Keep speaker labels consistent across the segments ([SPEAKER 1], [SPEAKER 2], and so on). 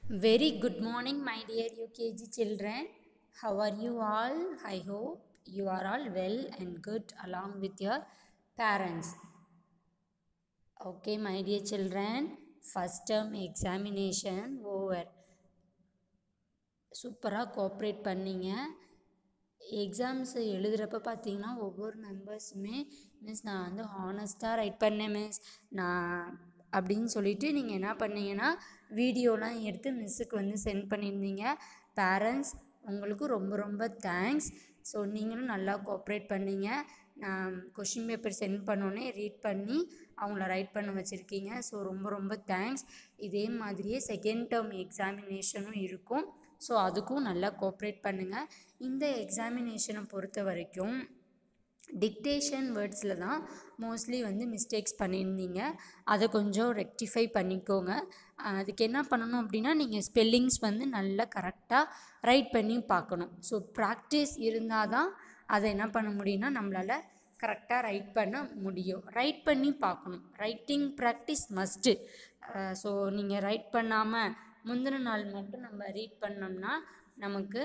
[SPEAKER 1] Very good morning, my dear UKG children. How are you all? I hope you are all well and good along with your parents. Okay, my dear children, first term examination over. சூப்பராக cooperate பண்ணீங்க exams எழுதுகிறப்ப பார்த்தீங்கன்னா ஒவ்வொரு மெம்பர்ஸுமே miss நான் வந்து ஹானஸ்ட்டாக right பண்ணேன் miss நான் அப்படின்னு சொல்லிட்டு நீங்கள் என்ன பண்ணீங்கன்னா வீடியோலாம் எடுத்து மிஸ்ஸுக்கு வந்து சென்ட் பண்ணியிருந்தீங்க பேரண்ட்ஸ் உங்களுக்கு ரொம்ப ரொம்ப தேங்க்ஸ் ஸோ நீங்களும் நல்லா கோஆப்ரேட் பண்ணீங்க நான் கொஷின் பேப்பர் சென்ட் பண்ணோன்னே ரீட் பண்ணி அவங்கள ரைட் பண்ண வச்சுருக்கீங்க ஸோ ரொம்ப ரொம்ப தேங்க்ஸ் இதே மாதிரியே செகண்ட் டேர்ம் எக்ஸாமினேஷனும் இருக்கும் ஸோ அதுக்கும் நல்லா கோஆப்ரேட் பண்ணுங்கள் இந்த எக்ஸாமினேஷனை பொறுத்த வரைக்கும் டிக்டேஷன் வேர்ட்ஸில் தான் மோஸ்ட்லி வந்து மிஸ்டேக்ஸ் பண்ணியிருந்தீங்க அதை கொஞ்சம் ரெக்டிஃபை பண்ணிக்கோங்க அதுக்கு என்ன பண்ணணும் அப்படின்னா நீங்கள் ஸ்பெல்லிங்ஸ் வந்து நல்லா கரெக்டாக ரைட் பண்ணி பார்க்கணும் ஸோ ப்ராக்டிஸ் இருந்தால் தான் அதை என்ன பண்ண முடியும்னா நம்மளால் கரெக்டாக ரைட் பண்ண முடியும் ரைட் பண்ணி பார்க்கணும் ரைட்டிங் ப்ராக்டிஸ் மஸ்ட்டு ஸோ நீங்கள் ரைட் பண்ணாமல் முந்தின நாள் மட்டும் நம்ம ரீட் பண்ணோம்னா நமக்கு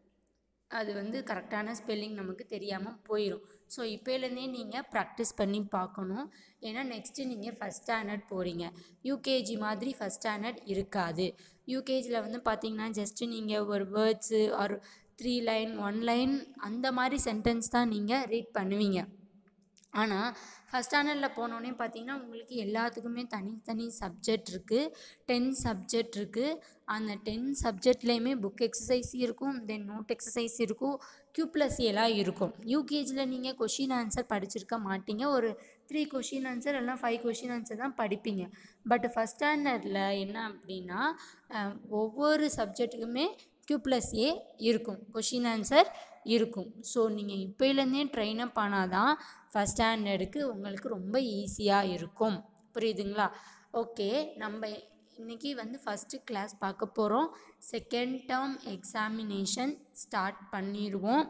[SPEAKER 1] அது வந்து கரெக்டான ஸ்பெல்லிங் நமக்கு தெரியாமல் போயிடும் ஸோ இப்போலேருந்தே நீங்கள் ப்ராக்டிஸ் பண்ணி பார்க்கணும் ஏன்னா நெக்ஸ்ட்டு நீங்கள் ஃபஸ்ட் ஸ்டாண்டர்ட் போகிறீங்க யூகேஜி மாதிரி ஃபஸ்ட் ஸ்டாண்டர்ட் இருக்காது யூகேஜியில் வந்து பார்த்தீங்கன்னா ஜஸ்ட்டு நீங்கள் ஒரு words or three line one line அந்த மாதிரி சென்டென்ஸ் தான் நீங்கள் ரீட் பண்ணுவீங்க ஆனால் ஃபஸ்ட் ஸ்டாண்டர்டில் போனோடனே பார்த்தீங்கன்னா உங்களுக்கு எல்லாத்துக்குமே தனித்தனி சப்ஜெக்ட் இருக்குது டென் சப்ஜெக்ட் இருக்குது அந்த டென் சப்ஜெக்ட்லேயுமே புக் எக்ஸசைஸ் இருக்கும் தென் நோட் எக்ஸசைஸ் இருக்கும் கியூ ப்ளஸ் எல்லாம் இருக்கும் யூகேஜியில் நீங்கள் கொஷின் ஆன்சர் படிச்சிருக்க மாட்டீங்க ஒரு த்ரீ கொஷின் ஆன்சர் இல்லைனா ஃபைவ் கொஷின் ஆன்சர் தான் படிப்பீங்க பட் ஃபஸ்ட் ஸ்டாண்டர்டில் என்ன அப்படின்னா ஒவ்வொரு சப்ஜெக்ட்டுக்குமே கியூ ப்ளஸ் ஏ இருக்கும் கொஷின் ஆன்சர் இருக்கும் ஸோ நீங்கள் இப்போலேருந்தே ட்ரெயின் அப் ஆனால் தான் ஃபஸ்ட் ஸ்டாண்டர்டுக்கு உங்களுக்கு ரொம்ப ஈஸியாக இருக்கும் புரியுதுங்களா ஓகே நம்ம இன்றைக்கி வந்து ஃபஸ்ட்டு கிளாஸ் பார்க்க போகிறோம் செகண்ட் டேர்ம் எக்ஸாமினேஷன் ஸ்டார்ட் பண்ணிடுவோம்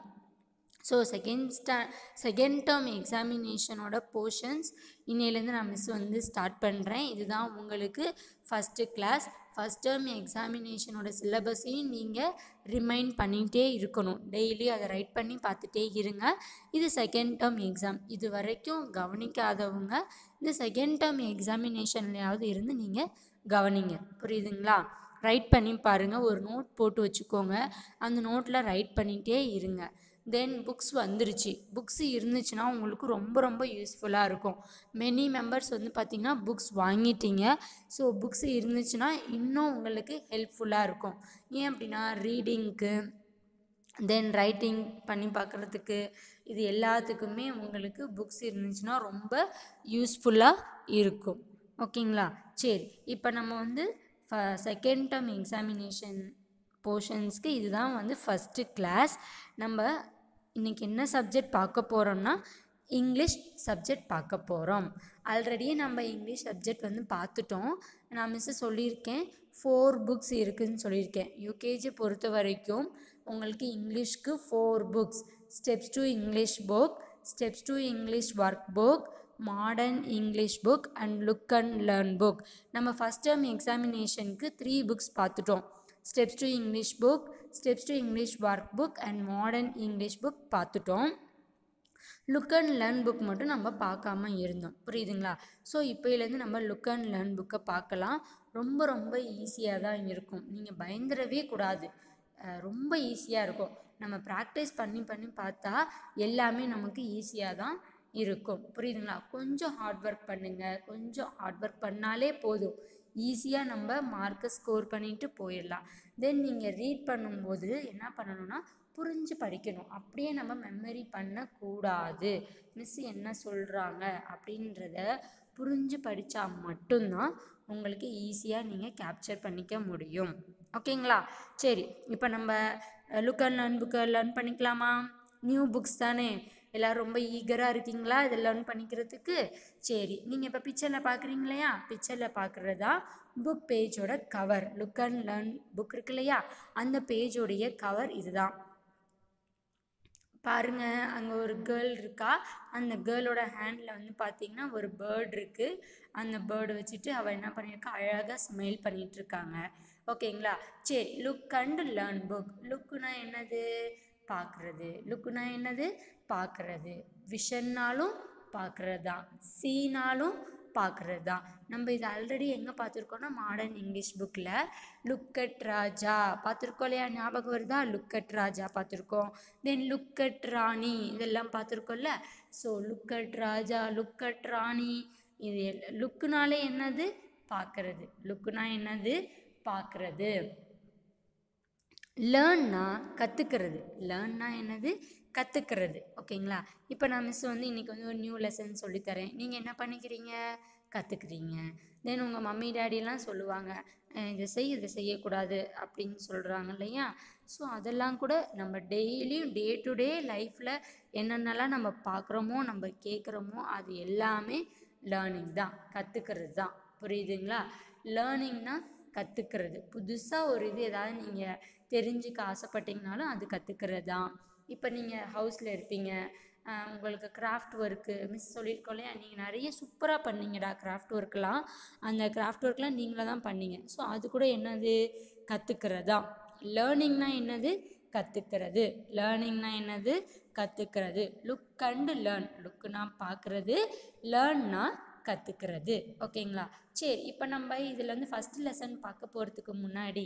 [SPEAKER 1] ஸோ செகண்ட் ஸ்டா செகண்ட் டேர்ம் எக்ஸாமினேஷனோட போர்ஷன்ஸ் இன்னையிலேருந்து நான் மிஸ் வந்து ஸ்டார்ட் பண்ணுறேன் இதுதான் உங்களுக்கு ஃபஸ்ட்டு கிளாஸ் ஃபஸ்ட் டேர்ம் எக்ஸாமினேஷனோட சிலபஸையும் நீங்கள் ரிமைண்ட் பண்ணிகிட்டே இருக்கணும் டெய்லி அதை ரைட் பண்ணி பார்த்துட்டே இருங்க இது செகண்ட் டேர்ம் எக்ஸாம் இது வரைக்கும் கவனிக்காதவங்க இந்த செகண்ட் டேர்ம் எக்ஸாமினேஷன்லையாவது இருந்து நீங்கள் கவனிங்க புரியுதுங்களா ரைட் பண்ணி பாருங்கள் ஒரு நோட் போட்டு வச்சுக்கோங்க அந்த நோட்டில் ரைட் பண்ணிகிட்டே இருங்க தென் புக்ஸ் வந்துருச்சு புக்ஸ் இருந்துச்சுன்னா உங்களுக்கு ரொம்ப ரொம்ப யூஸ்ஃபுல்லாக இருக்கும் மெனி மெம்பர்ஸ் வந்து பார்த்திங்கன்னா புக்ஸ் வாங்கிட்டீங்க ஸோ புக்ஸ் இருந்துச்சுன்னா இன்னும் உங்களுக்கு ஹெல்ப்ஃபுல்லாக இருக்கும் ஏன் அப்படின்னா ரீடிங்க்கு தென் ரைட்டிங் பண்ணி பார்க்குறதுக்கு இது எல்லாத்துக்குமே உங்களுக்கு புக்ஸ் இருந்துச்சுன்னா ரொம்ப யூஸ்ஃபுல்லாக இருக்கும் ஓகேங்களா சரி இப்போ நம்ம வந்து ஃப செகண்ட் டேர்ம் எக்ஸாமினேஷன் போர்ஷன்ஸ்க்கு இதுதான் வந்து ஃபஸ்ட்டு கிளாஸ் நம்ம இன்றைக்கி என்ன சப்ஜெக்ட் பார்க்க போகிறோம்னா இங்கிலீஷ் சப்ஜெக்ட் பார்க்க போகிறோம் ஆல்ரெடியே நம்ம இங்கிலீஷ் சப்ஜெக்ட் வந்து பார்த்துட்டோம் நான் மிஸ்ஸு சொல்லியிருக்கேன் ஃபோர் புக்ஸ் இருக்குதுன்னு சொல்லியிருக்கேன் யூகேஜி பொறுத்த வரைக்கும் உங்களுக்கு இங்கிலீஷ்க்கு four books steps to English book steps to English work book modern English book and look and learn book நம்ம ஃபஸ்ட் டேர்ம் எக்ஸாமினேஷனுக்கு த்ரீ புக்ஸ் பார்த்துட்டோம் steps to English book steps to English work book and modern English book பார்த்துட்டோம் look and learn book மட்டும் நம்ம பார்க்காம இருந்தோம் புரியுதுங்களா so இப்போலேருந்து நம்ம லுக் அண்ட் லேர்ன் புக்கை பார்க்கலாம் ரொம்ப ரொம்ப ஈஸியாக தான் இருக்கும் நீங்கள் பயந்துடவே கூடாது ரொம்ப ஈஸியாக இருக்கும் நம்ம ப்ராக்டிஸ் பண்ணி பண்ணி பார்த்தா எல்லாமே நமக்கு ஈஸியாக தான் இருக்கும் புரியுதுங்களா கொஞ்சம் ஹார்ட் ஒர்க் பண்ணுங்கள் கொஞ்சம் ஹார்ட் ஒர்க் பண்ணாலே போதும் ஈஸியாக நம்ம மார்க்கை ஸ்கோர் பண்ணிட்டு போயிடலாம் தென் நீங்கள் ரீட் பண்ணும்போது என்ன பண்ணணும்னா புரிஞ்சு படிக்கணும் அப்படியே நம்ம மெமரி பண்ணக்கூடாது மிஸ் என்ன சொல்கிறாங்க அப்படின்றத புரிஞ்சு படித்தா மட்டும்தான் உங்களுக்கு ஈஸியாக நீங்கள் கேப்சர் பண்ணிக்க முடியும் ஓகேங்களா சரி இப்போ நம்ம லுக் அண்ட் லேர்ன் புக்கை லேர்ன் பண்ணிக்கலாமா நியூ புக்ஸ் தானே எல்லோரும் ரொம்ப ஈகராக இருக்கீங்களா இதை லேர்ன் பண்ணிக்கிறதுக்கு சரி நீங்கள் இப்போ பிக்சரில் பார்க்குறீங்க இல்லையா பிக்சரில் பார்க்குறது தான் புக் பேஜோட cover look and learn book இருக்கு இல்லையா அந்த பேஜோடைய கவர் இதுதான் பாருங்க அங்கே ஒரு கேர்ள் இருக்கா அந்த கேர்ளோட ஹேண்டில் வந்து பார்த்தீங்கன்னா ஒரு பேர்ட் இருக்குது அந்த பேர்டு வச்சுட்டு அவள் என்ன பண்ணியிருக்கா அழகாக ஸ்மைல் பண்ணிகிட்டு இருக்காங்க ஓகேங்களா சரி லுக் அண்ட் லேர்ன் புக் லுக்குனா என்னது பார்க்குறது லுக்குனா என்னது பார்க்குறது விஷன்னாலும் பார்க்குறது தான் சீனாலும் பார்க்குறது தான் நம்ம இது ஆல்ரெடி எங்கே பார்த்துருக்கோம்னா மாடர்ன் இங்கிலீஷ் புக்கில் லுக்கட் ராஜா பார்த்துருக்கோம் இல்லையா ஞாபகம் வருதா லுக்கட் ராஜா பார்த்துருக்கோம் தென் லுக்கட் ராணி இதெல்லாம் பார்த்துருக்கோம்ல ஸோ லுக்கட் ராஜா லுக்கட் ராணி இது லுக்குனாலே என்னது பார்க்குறது லுக்குனா என்னது பார்க்குறது லேர்ன்னா கற்றுக்கிறது லேர்ன்னா என்னது கற்றுக்கிறது ஓகேங்களா இப்போ நான் மிஸ் வந்து இன்றைக்கி வந்து ஒரு நியூ லெசன் சொல்லித்தரேன் நீங்கள் என்ன பண்ணிக்கிறீங்க கற்றுக்குறீங்க தென் உங்கள் மம்மி டேடியெல்லாம் சொல்லுவாங்க அஹ் இதை செய் இதை செய்யக்கூடாது அப்படின்னு சொல்கிறாங்க இல்லையா ஸோ அதெல்லாம் கூட நம்ம டெய்லியும் டே டு டே லைஃப்பில் என்னென்னலாம் நம்ம பார்க்குறோமோ நம்ம கேட்குறோமோ அது எல்லாமே லேர்னிங் தான் கற்றுக்கிறது தான் புரியுதுங்களா லேர்னிங்னா கற்றுக்கிறது புதுசாக ஒரு இது ஏதாவது நீங்கள் தெரிஞ்சுக்க ஆசைப்பட்டீங்கனாலும் அது கற்றுக்கிறது தான் இப்போ நீங்கள் ஹவுஸில் இருப்பீங்க ஆஹ் உங்களுக்கு கிராஃப்ட் ஒர்க்கு மிஸ் சொல்லியிருக்கோம் இல்லையா நீங்கள் நிறைய சூப்பராக பண்ணீங்கடா கிராஃப்ட் ஒர்க்லாம் அந்த கிராஃப்ட் ஒர்க்லாம் நீங்களே தான் பண்ணீங்க ஸோ அது கூட என்னது கற்றுக்கிறது தான் லேர்னிங்னா என்னது கற்றுக்கிறது லேர்னிங்னா என்னது கற்றுக்கிறது லுக் அண்டு லேர்ன் லுக்குனா பார்க்குறது லேர்ன்னா கற்றுக்கிறது ஓகேங்களா சரி இப்போ நம்ம இதில் வந்து ஃபஸ்ட் லெசன் பார்க்க போகிறதுக்கு முன்னாடி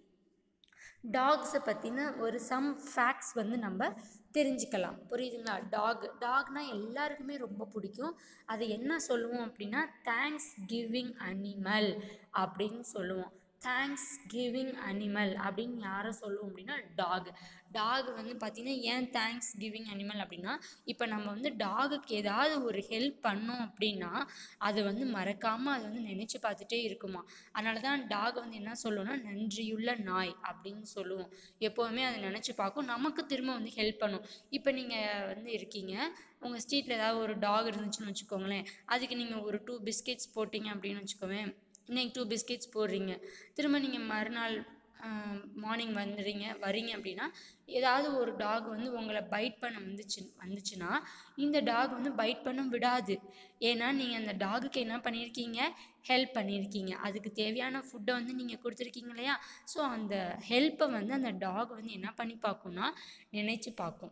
[SPEAKER 1] டாக்ஸை பற்றின ஒரு சம் ஃபேக்ட்ஸ் வந்து நம்ம தெரிஞ்சுக்கலாம் புரியுதுங்களா டாக் டாக்னா எல்லாருக்குமே ரொம்ப பிடிக்கும் அது என்ன சொல்லுவோம் அப்படின்னா தேங்க்ஸ் கிவிங் அனிமல் அப்படின்னு சொல்லுவோம் தேங்க்ஸ் கிவிங் அனிமல் அப்படின்னு யாரை சொல்லுவோம் அப்படின்னா டாக் டாக் வந்து பார்த்திங்கன்னா ஏன் தேங்க்ஸ் கிவிங் அனிமல் அப்படின்னா இப்போ நம்ம வந்து டாகுக்கு ஏதாவது ஒரு ஹெல்ப் பண்ணோம் அப்படின்னா அது வந்து மறக்காமல் அது வந்து நினச்சி பார்த்துட்டே இருக்குமா அதனால தான் டாக் வந்து என்ன சொல்லுவோம்னா நன்றியுள்ள நாய் அப்படின்னு சொல்லுவோம் எப்போவுமே அதை நினச்சி பார்க்கும் நமக்கு திரும்ப வந்து ஹெல்ப் பண்ணும் இப்போ நீங்கள் வந்து இருக்கீங்க உங்கள் ஸ்ட்ரீட்டில் ஏதாவது ஒரு டாக் இருந்துச்சுன்னு வச்சுக்கோங்களேன் அதுக்கு நீங்கள் ஒரு டூ பிஸ்கெட்ஸ் போட்டிங்க அப்படின்னு வச்சுக்கோவேன் இன்னைக்கு டூ பிஸ்கெட்ஸ் போடுறீங்க திரும்ப நீங்கள் மறுநாள் மார்னிங் வந்துடுறீங்க வரீங்க அப்படின்னா ஏதாவது ஒரு டாக் வந்து உங்களை பைட் பண்ண வந்துச்சு வந்துச்சுன்னா இந்த டாக் வந்து பைட் பண்ண விடாது ஏன்னா நீங்கள் அந்த டாகுக்கு என்ன பண்ணியிருக்கீங்க ஹெல்ப் பண்ணியிருக்கீங்க அதுக்கு தேவையான ஃபுட்டை வந்து நீங்கள் கொடுத்துருக்கீங்க இல்லையா ஸோ அந்த ஹெல்ப்பை வந்து அந்த டாக் வந்து என்ன பண்ணி பார்க்கும்னா நினைச்சு பார்க்கும்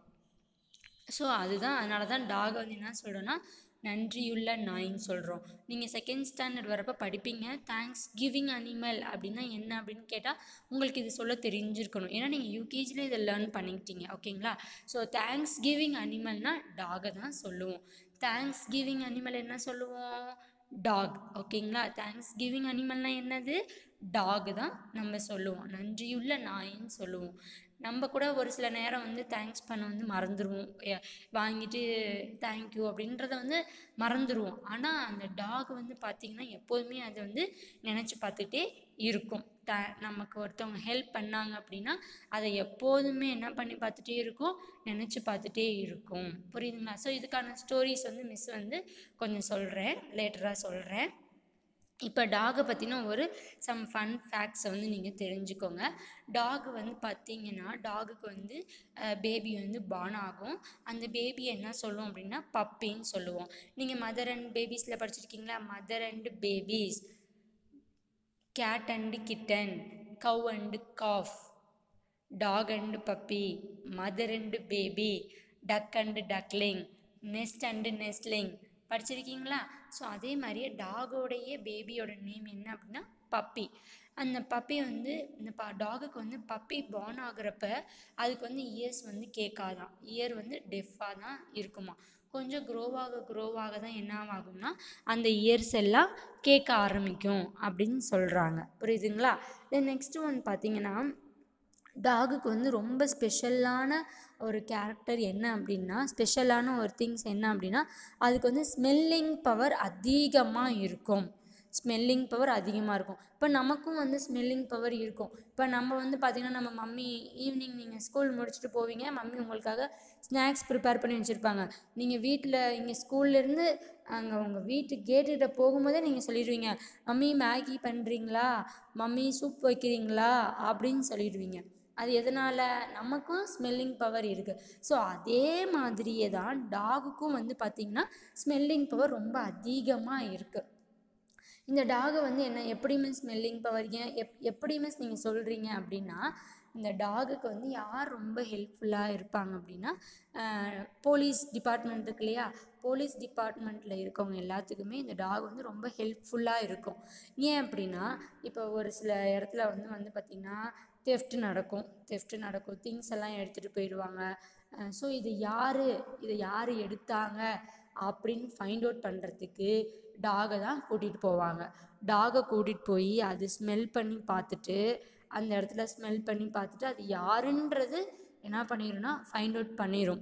[SPEAKER 1] ஸோ அதுதான் அதனால தான் டாக் வந்து என்ன சொல்கிறோன்னா நன்றியுள்ள நாயின்னு சொல்கிறோம் நீங்கள் செகண்ட் ஸ்டாண்டர்ட் வரப்போ படிப்பீங்க தேங்க்ஸ் கிவிங் அனிமல் அப்படின்னா என்ன அப்படின்னு கேட்டால் உங்களுக்கு இது சொல்ல தெரிஞ்சிருக்கணும் ஏன்னா நீங்கள் யூகேஜியில் இதை லேர்ன் பண்ணிக்கிட்டீங்க ஓகேங்களா ஸோ தேங்க்ஸ் கிவிங் அனிமல்னால் டாகை தான் சொல்லுவோம் தேங்க்ஸ் கிவிங் அனிமல் என்ன சொல்லுவோம் டாக் ஓகேங்களா தேங்க்ஸ் கிவிங் அனிமல்னால் என்னது டாக் தான் நம்ம சொல்லுவோம் நன்றியுள்ள நாயின்னு சொல்லுவோம் நம்ம கூட ஒரு சில நேரம் வந்து தேங்க்ஸ் பண்ண வந்து மறந்துடுவோம் எ- வாங்கிட்டு தேங்க்யூ அப்படின்றத வந்து மறந்துடுவோம் ஆனால் அந்த டாக் வந்து பார்த்திங்கன்னா எப்போதுமே அது வந்து நினச்சி பார்த்துட்டே இருக்கும் த நமக்கு ஒருத்தவங்க ஹெல்ப் பண்ணாங்க அப்படின்னா அதை எப்போதுமே என்ன பண்ணி பார்த்துட்டே இருக்கும் நினச்சி பார்த்துட்டே இருக்கும் புரியுதுங்களா ஸோ இதுக்கான ஸ்டோரிஸ் வந்து மிஸ் வந்து கொஞ்சம் சொல்கிறேன் லேட்டராக சொல்கிறேன் இப்போ டாகை பற்றின ஒரு சம் ஃபன் ஃபேக்ட்ஸை வந்து நீங்கள் தெரிஞ்சுக்கோங்க டாக் வந்து பார்த்தீங்கன்னா டாகுக்கு வந்து பேபி வந்து பார்ன் ஆகும் அந்த பேபி என்ன சொல்லுவோம் அப்படின்னா பப்பின்னு சொல்லுவோம் நீங்கள் மதர் அண்ட் பேபிஸில் படிச்சிருக்கீங்களா mother and babies cat and kitten cow and calf dog and puppy mother and baby duck and duckling nest and nestling படிச்சிருக்கீங்களா ஸோ அதே மாதிரியே டாகோடைய பேபியோட நேம் என்ன அப்படின்னா பப்பி அந்த பப்பி வந்து இந்த ப டாகுக்கு வந்து பப்பி பார்ன் ஆகுறப்ப அதுக்கு வந்து இயர்ஸ் வந்து கேட்காதான் இயர் வந்து டெஃப்பாக தான் இருக்குமா கொஞ்சம் க்ரோவாக க்ரோவாக தான் என்ன ஆகும்னா அந்த இயர்ஸ் எல்லாம் கேட்க ஆரம்பிக்கும் அப்படின்னு சொல்கிறாங்க புரியுதுங்களா தென் நெக்ஸ்ட் ஒன் பார்த்தீங்கன்னா டாகுக்கு வந்து ரொம்ப ஸ்பெஷலான ஒரு கேரக்டர் என்ன அப்படின்னா ஸ்பெஷலான ஒரு திங்ஸ் என்ன அப்படின்னா அதுக்கு வந்து ஸ்மெல்லிங் பவர் அதிகமாக இருக்கும் ஸ்மெல்லிங் பவர் அதிகமாக இருக்கும் இப்போ நமக்கும் வந்து ஸ்மெல்லிங் பவர் இருக்கும் இப்போ நம்ம வந்து பார்த்திங்கன்னா நம்ம மம்மி ஈவினிங் நீங்கள் ஸ்கூல் முடிச்சுட்டு போவீங்க மம்மி உங்களுக்காக ஸ்நாக்ஸ் ப்ரிப்பேர் பண்ணி வச்சுருப்பாங்க நீங்கள் வீட்டில் இங்கே ஸ்கூல்லேருந்து அங்கே உங்கள் வீட்டு கேட்டுகிட்ட போகும்போதே நீங்கள் சொல்லிடுவீங்க மம்மி மேகி பண்ணுறீங்களா மம்மி சூப் வைக்கிறீங்களா அப்படின்னு சொல்லிடுவீங்க அது எதனால் நமக்கும் ஸ்மெல்லிங் பவர் இருக்குது ஸோ அதே மாதிரியே தான் டாகுக்கும் வந்து பார்த்திங்கன்னா ஸ்மெல்லிங் பவர் ரொம்ப அதிகமாக இருக்குது இந்த டாகை வந்து என்ன எப்படி மிஸ் ஸ்மெல்லிங் பவர் ஏன் எப் எப்படி மிஸ் நீங்கள் சொல்கிறீங்க அப்படின்னா இந்த டாகுக்கு வந்து யார் ரொம்ப ஹெல்ப்ஃபுல்லாக இருப்பாங்க அப்படின்னா போலீஸ் டிபார்ட்மெண்ட் இருக்கு இல்லையா போலீஸ் டிபார்ட்மெண்ட்டில் இருக்கவங்க எல்லாத்துக்குமே இந்த டாக் வந்து ரொம்ப ஹெல்ப்ஃபுல்லாக இருக்கும் ஏன் அப்படின்னா இப்போ ஒரு சில இடத்துல வந்து வந்து பார்த்திங்கன்னா தெஃப்ட் நடக்கும் தெஃப்ட் நடக்கும் திங்ஸ் எல்லாம் எடுத்துகிட்டு போயிடுவாங்க ஸோ இது யார் இதை யார் எடுத்தாங்க அப்படின்னு ஃபைண்ட் அவுட் பண்ணுறதுக்கு டாகை தான் கூட்டிகிட்டு போவாங்க டாகை கூட்டிகிட்டு போய் அது ஸ்மெல் பண்ணி பார்த்துட்டு அந்த இடத்துல ஸ்மெல் பண்ணி பார்த்துட்டு அது யாருன்றது என்ன பண்ணிடும்னா ஃபைண்ட் அவுட் பண்ணிடும்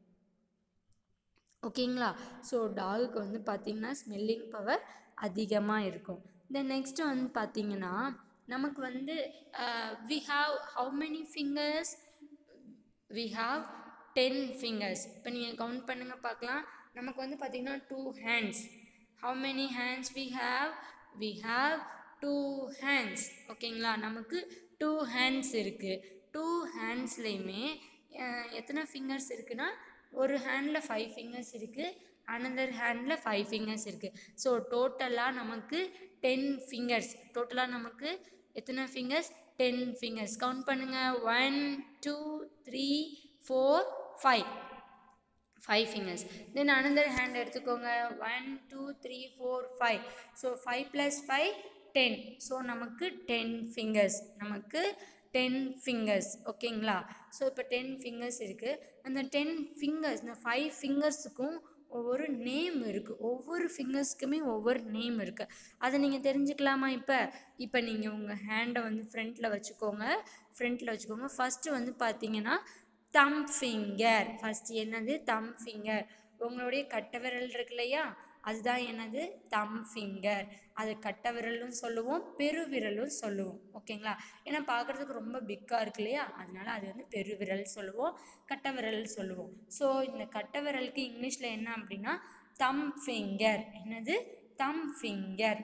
[SPEAKER 1] ஓகேங்களா ஸோ டாகுக்கு வந்து பார்த்திங்கன்னா ஸ்மெல்லிங் பவர் அதிகமாக இருக்கும் தென் நெக்ஸ்ட்டு வந்து பார்த்திங்கன்னா நமக்கு வந்து we have how many fingers we have ten fingers இப்போ நீங்கள் கவுண்ட் பண்ணுங்கள் பார்க்கலாம் நமக்கு வந்து பார்த்திங்கன்னா two hands how many hands we have we have two hands ஓகேங்களா நமக்கு டூ ஹேண்ட்ஸ் இருக்குது டூ ஹேண்ட்ஸ்லேயுமே எத்தனை ஃபிங்கர்ஸ் இருக்குன்னா ஒரு ஹேண்டில் ஃபைவ் ஃபிங்கர்ஸ் இருக்குது அனதர் ஹேண்டில் ஃபைவ் ஃபிங்கர்ஸ் இருக்குது ஸோ டோட்டலாக நமக்கு டென் ஃபிங்கர்ஸ் டோட்டலாக நமக்கு எத்தனை ஃபிங்கர்ஸ் டென் ஃபிங்கர்ஸ் கவுண்ட் பண்ணுங்கள் one two three four five five fingers then another hand எடுத்துக்கோங்க one two three four five so five plus five ten so நமக்கு டென் ஃபிங்கர்ஸ் நமக்கு டென் ஃபிங்கர்ஸ் ஓகேங்களா so இப்போ ten fingers இருக்குது அந்த ten fingers இந்த five ஃபிங்கர்ஸுக்கும் ஒவ்வொரு நேம் இருக்குது ஒவ்வொரு ஃபிங்கர்ஸ்க்குமே ஒவ்வொரு நேம் இருக்குது அதை நீங்கள் தெரிஞ்சுக்கலாமா இப்போ இப்போ நீங்கள் உங்கள் ஹேண்டை வந்து ஃப்ரண்ட்டில் வச்சுக்கோங்க ஃப்ரண்ட்டில் வச்சுக்கோங்க ஃபஸ்ட்டு வந்து பார்த்தீங்கன்னா தம் ஃபிங்கர் ஃபஸ்ட்டு என்னது தம் ஃபிங்கர் உங்களுடைய கட்டை விரல் இருக்கு இல்லையா அதுதான் என்னது தம் ஃபிங்கர் அது கட்டை விரலும் சொல்லுவோம் பெருவிரலும் சொல்லுவோம் ஓகேங்களா ஏன்னா பார்க்குறதுக்கு ரொம்ப பிக்காக இருக்கு இல்லையா அதனால அது வந்து பெருவிரல் சொல்லுவோம் கட்டை விரல் சொல்லுவோம் ஸோ இந்த கட்டை விரலுக்கு இங்கிலீஷில் என்ன அப்படின்னா தம் ஃபிங்கர் என்னது thumb finger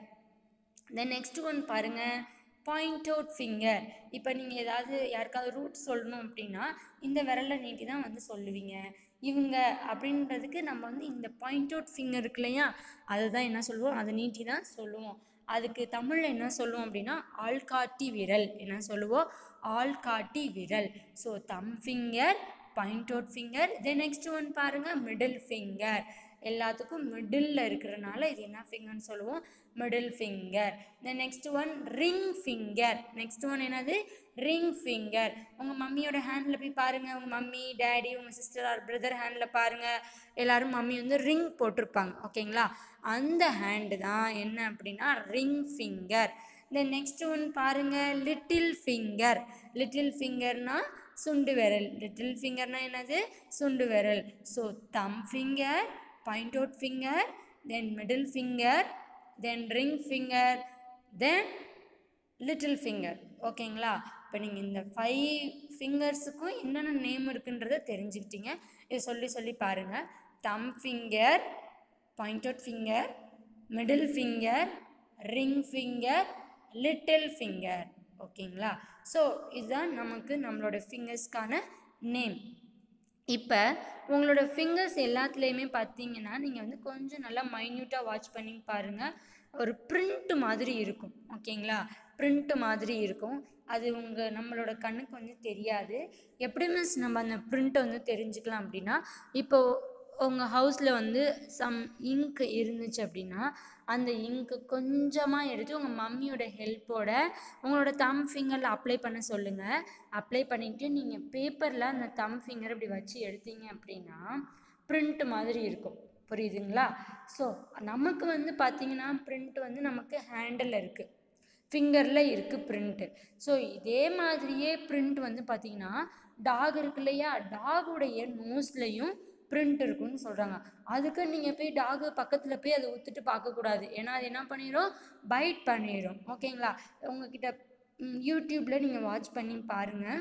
[SPEAKER 1] then next one பாருங்கள் பாயிண்ட் அவுட் ஃபிங்கர் இப்போ நீங்கள் ஏதாவது யாருக்காவது ரூட் சொல்லணும் அப்படின்னா இந்த விரலை நீட்டி தான் வந்து சொல்லுவீங்க இவங்க அப்படின்றதுக்கு நம்ம வந்து இந்த பாயிண்ட் அவுட் ஃபிங்கர் இருக்கு இல்லையா அதை தான் என்ன சொல்லுவோம் அதை நீட்டி தான் சொல்லுவோம் அதுக்கு தமிழில் என்ன சொல்லுவோம் அப்படின்னா ஆள்காட்டி விரல் என்ன சொல்லுவோம் ஆள்காட்டி விரல் so thumb finger point out finger then next one பாருங்கள் மிடில் ஃபிங்கர் எல்லாத்துக்கும் மிடில் இருக்கிறனால இது என்ன ஃபிங்கர்னு சொல்லுவோம் middle finger then next one ring finger next one என்னது ரிங் ஃபிங்கர் உங்கள் மம்மியோட ஹேண்டில் போய் பாருங்கள் உங்கள் மம்மி டேடி உங்கள் சிஸ்டர் ஆர் பிரதர் ஹேண்டில் பாருங்கள் எல்லோரும் மம்மி வந்து ரிங் போட்டிருப்பாங்க ஓகேங்களா அந்த ஹேண்டு தான் என்ன அப்படின்னா ring finger then next one பாருங்கள் லிட்டில் ஃபிங்கர் லிட்டில் ஃபிங்கர்னா சுண்டு விரல் லிட்டில் ஃபிங்கர்னா என்னது சுண்டு விரல் so thumb finger point out finger then middle finger then ring finger then little finger ஓகேங்களா இப்போ நீங்கள் இந்த ஃபைவ் ஃபிங்கர்ஸுக்கும் என்னென்ன நேம் இருக்குன்றதை தெரிஞ்சுக்கிட்டீங்க இதை சொல்லி சொல்லி பாருங்கள் thumb finger point out finger middle finger ring finger little finger ஓகேங்களா ஸோ இதுதான் நமக்கு நம்மளோட ஃபிங்கர்ஸ்க்கான நேம் இப்போ உங்களோட ஃபிங்கர்ஸ் எல்லாத்துலேயுமே பார்த்தீங்கன்னா நீங்கள் வந்து கொஞ்சம் நல்லா மைன்யூட்டாக வாட்ச் பண்ணி பாருங்கள் ஒரு பிரிண்ட் மாதிரி இருக்கும் ஓகேங்களா பிரிண்ட் மாதிரி இருக்கும் அது உங்கள் நம்மளோட கண்ணுக்கு வந்து தெரியாது எப்படி மிஸ் நம்ம அந்த பிரிண்ட்டை வந்து தெரிஞ்சுக்கலாம் அப்படின்னா இப்போது உங்கள் ஹவுஸில் வந்து சம் இங்க் இருந்துச்சு அப்படின்னா அந்த இங்க்கு கொஞ்சமாக எடுத்து உங்கள் மம்மியோட ஹெல்ப்போட உங்களோட தம் ஃபிங்கரில் அப்ளை பண்ண சொல்லுங்கள் அப்ளை பண்ணிவிட்டு நீங்கள் பேப்பரில் அந்த தம் ஃபிங்கர் இப்படி வச்சு எடுத்தீங்க அப்படின்னா பிரிண்ட் மாதிரி இருக்கும் புரியுதுங்களா ஸோ நமக்கு வந்து பார்த்திங்கன்னா பிரிண்ட் வந்து நமக்கு ஹேண்டில் இருக்குது ஃபிங்கரில் இருக்குது பிரிண்ட்டு ஸோ இதே மாதிரியே பிரிண்ட் வந்து பார்த்திங்கன்னா டாக் இருக்கு இல்லையா டாகுடைய நோஸ்லையும் பிரிண்ட் இருக்குன்னு சொல்கிறாங்க அதுக்கு நீங்கள் போய் டாகு பக்கத்தில் போய் அதை ஊற்றுட்டு பார்க்கக்கூடாது ஏன்னா அது என்ன பண்ணிடும் பைட் பண்ணிடும் ஓகேங்களா உங்ககிட்ட யூடியூப்பில் நீங்கள் வாட்ச் பண்ணி பாருங்கள்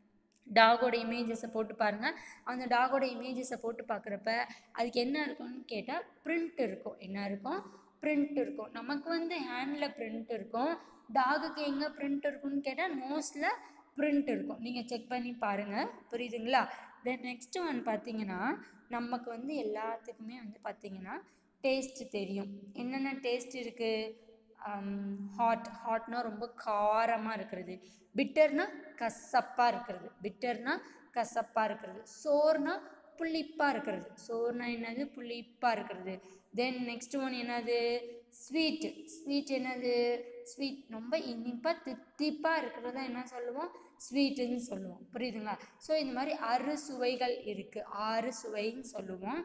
[SPEAKER 1] டாகோட இமேஜஸை போட்டு பாருங்கள் அந்த டாகோட இமேஜஸை போட்டு பார்க்குறப்ப அதுக்கு என்ன இருக்கும்னு கேட்டால் பிரிண்ட் இருக்கும் என்ன இருக்கும் பிரிண்ட் இருக்கும் நமக்கு வந்து ஹேண்டில் பிரிண்ட் இருக்கும் டாகுக்கு எங்கே பிரிண்ட் இருக்கும்னு கேட்டால் நோஸில் பிரிண்ட் இருக்கும் நீங்கள் செக் பண்ணி பாருங்கள் புரியுதுங்களா தென் நெக்ஸ்ட் ஒன் பார்த்தீங்கன்னா நமக்கு வந்து எல்லாத்துக்குமே வந்து பார்த்திங்கன்னா டேஸ்ட்டு தெரியும் என்னென்ன டேஸ்ட் இருக்குது ஹாட் ஹாட்னா ரொம்ப காரமாக இருக்கிறது பிட்டர்னா கசப்பாக இருக்கிறது பிட்டர்னா கசப்பாக இருக்கிறது சோர்னா புளிப்பாக இருக்கிறது சோர்னா என்னது புளிப்பாக இருக்கிறது தென் நெக்ஸ்ட் ஒன் என்னது ஸ்வீட் ஸ்வீட் என்னது ஸ்வீட் ரொம்ப இனிப்பாக தித்திப்பாக இருக்கிறத என்ன சொல்லுவோம் ஸ்வீட்டுன்னு சொல்லுவோம் புரியுதுங்களா ஸோ இந்த மாதிரி அறு சுவைகள் இருக்குது ஆறு சுவைன்னு சொல்லுவோம்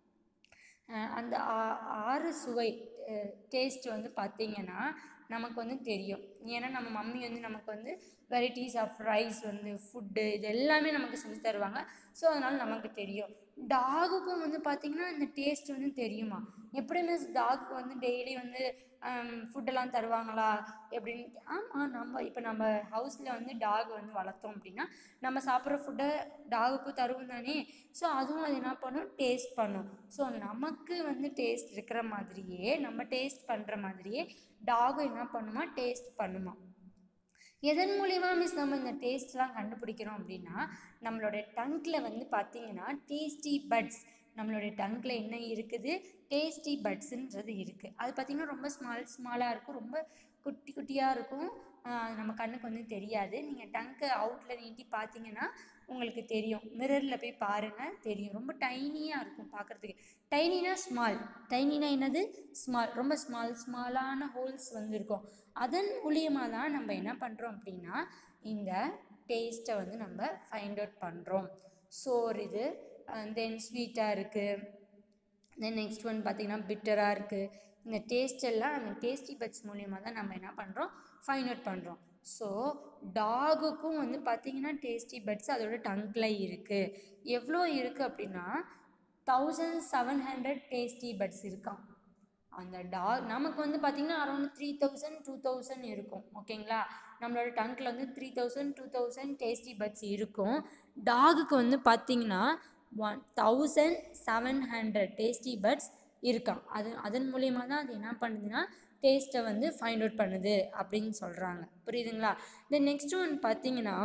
[SPEAKER 1] அஹ் அந்த ஆ- ஆறு சுவை டேஸ்ட் வந்து பார்த்திங்கன்னா நமக்கு வந்து தெரியும் ஏன்னா நம்ம மம்மி வந்து நமக்கு வந்து வெரைட்டிஸ் ஆஃப் ரைஸ் வந்து ஃபுட்டு இது எல்லாமே நமக்கு செஞ்சு தருவாங்க ஸோ அதனால் நமக்கு தெரியும் டாகுக்கும் வந்து பார்த்திங்கன்னா இந்த டேஸ்ட் வந்து தெரியுமா எப்படி மிஸ் டாகுக்கு வந்து டெய்லி வந்து ஃபுட்டெல்லாம் தருவாங்களா எப்படின்னு ஆமாம் நம்ம இப்போ நம்ம ஹவுஸில் வந்து டாக் வந்து வளர்த்தோம் அப்படின்னா நம்ம சாப்பிட்ற ஃபுட்டை டாகுக்கும் தருவோம் தானே ஸோ அதுவும் அது என்ன பண்ணும் டேஸ்ட் பண்ணும் ஸோ நமக்கு வந்து டேஸ்ட் இருக்கிற மாதிரியே நம்ம டேஸ்ட் பண்ணுற மாதிரியே டாகும் என்ன பண்ணுமா டேஸ்ட் பண்ணுமா எதன் மூலிமா மிஸ் நம்ம இந்த டேஸ்ட்லாம் கண்டுபிடிக்கிறோம் அப்படின்னா நம்மளோட டங்கில் வந்து பார்த்தீங்கன்னா டேஸ்டி பட்ஸ் நம்மளுடைய டங்கில் என்ன இருக்குது டேஸ்டி பட்ஸுன்றது இருக்குது அது பார்த்திங்கன்னா ரொம்ப ஸ்மால் ஸ்மாலாக இருக்கும் ரொம்ப குட்டி குட்டியாக இருக்கும் ஆஹ் அது நம்ம கண்ணுக்கு வந்து தெரியாது நீங்கள் டங்க்கு அவுட்டில் நீட்டி பார்த்தீங்கன்னா உங்களுக்கு தெரியும் மிரரில் போய் பாருங்கள் தெரியும் ரொம்ப டைனியாக இருக்கும் பார்க்குறதுக்கு டைனினா ஸ்மால் டைனினா என்னது ஸ்மால் ரொம்ப ஸ்மால் ஸ்மாலான ஹோல்ஸ் வந்து இருக்கும் அதன் மூலியமாக தான் நம்ம என்ன பண்ணுறோம் அப்படின்னா இந்த டேஸ்ட்டை வந்து நம்ம ஃபைண்ட் அவுட் பண்ணுறோம் சோறு இது தென் ஸ்வீட்டாக இருக்குது தென் நெக்ஸ்ட் ஒன் பார்த்திங்கன்னா பிட்டராக இருக்குது இந்த டேஸ்ட் எல்லாம் அந்த டேஸ்டி பட்ஸ் மூலியமாக தான் நம்ம என்ன பண்ணுறோம் ஃபைண்ட் அவுட் பண்ணுறோம் ஸோ டாகுக்கும் வந்து பார்த்திங்கன்னா டேஸ்டி பட்ஸ் அதோட டங்கில் இருக்குது எவ்வளோ இருக்குது அப்படின்னா thousand seven hundred tasty buds இருக்கான் அந்த டாக் நமக்கு வந்து பார்த்திங்கன்னா around three thousand two thousand இருக்கும் ஓகேங்களா நம்மளோட டங்கில் வந்து three thousand two thousand tasty buds இருக்கும் டாகுக்கு வந்து பார்த்திங்கன்னா one thousand seven hundred tasty buds இருக்கான் அது அதன் மூலியமாக தான் அது என்ன பண்ணுதுன்னா டேஸ்ட்டை வந்து ஃபைண்ட் அவுட் பண்ணுது அப்படின்னு சொல்கிறாங்க புரியுதுங்களா தென் நெக்ஸ்ட் ஒன் பார்த்தீங்கன்னா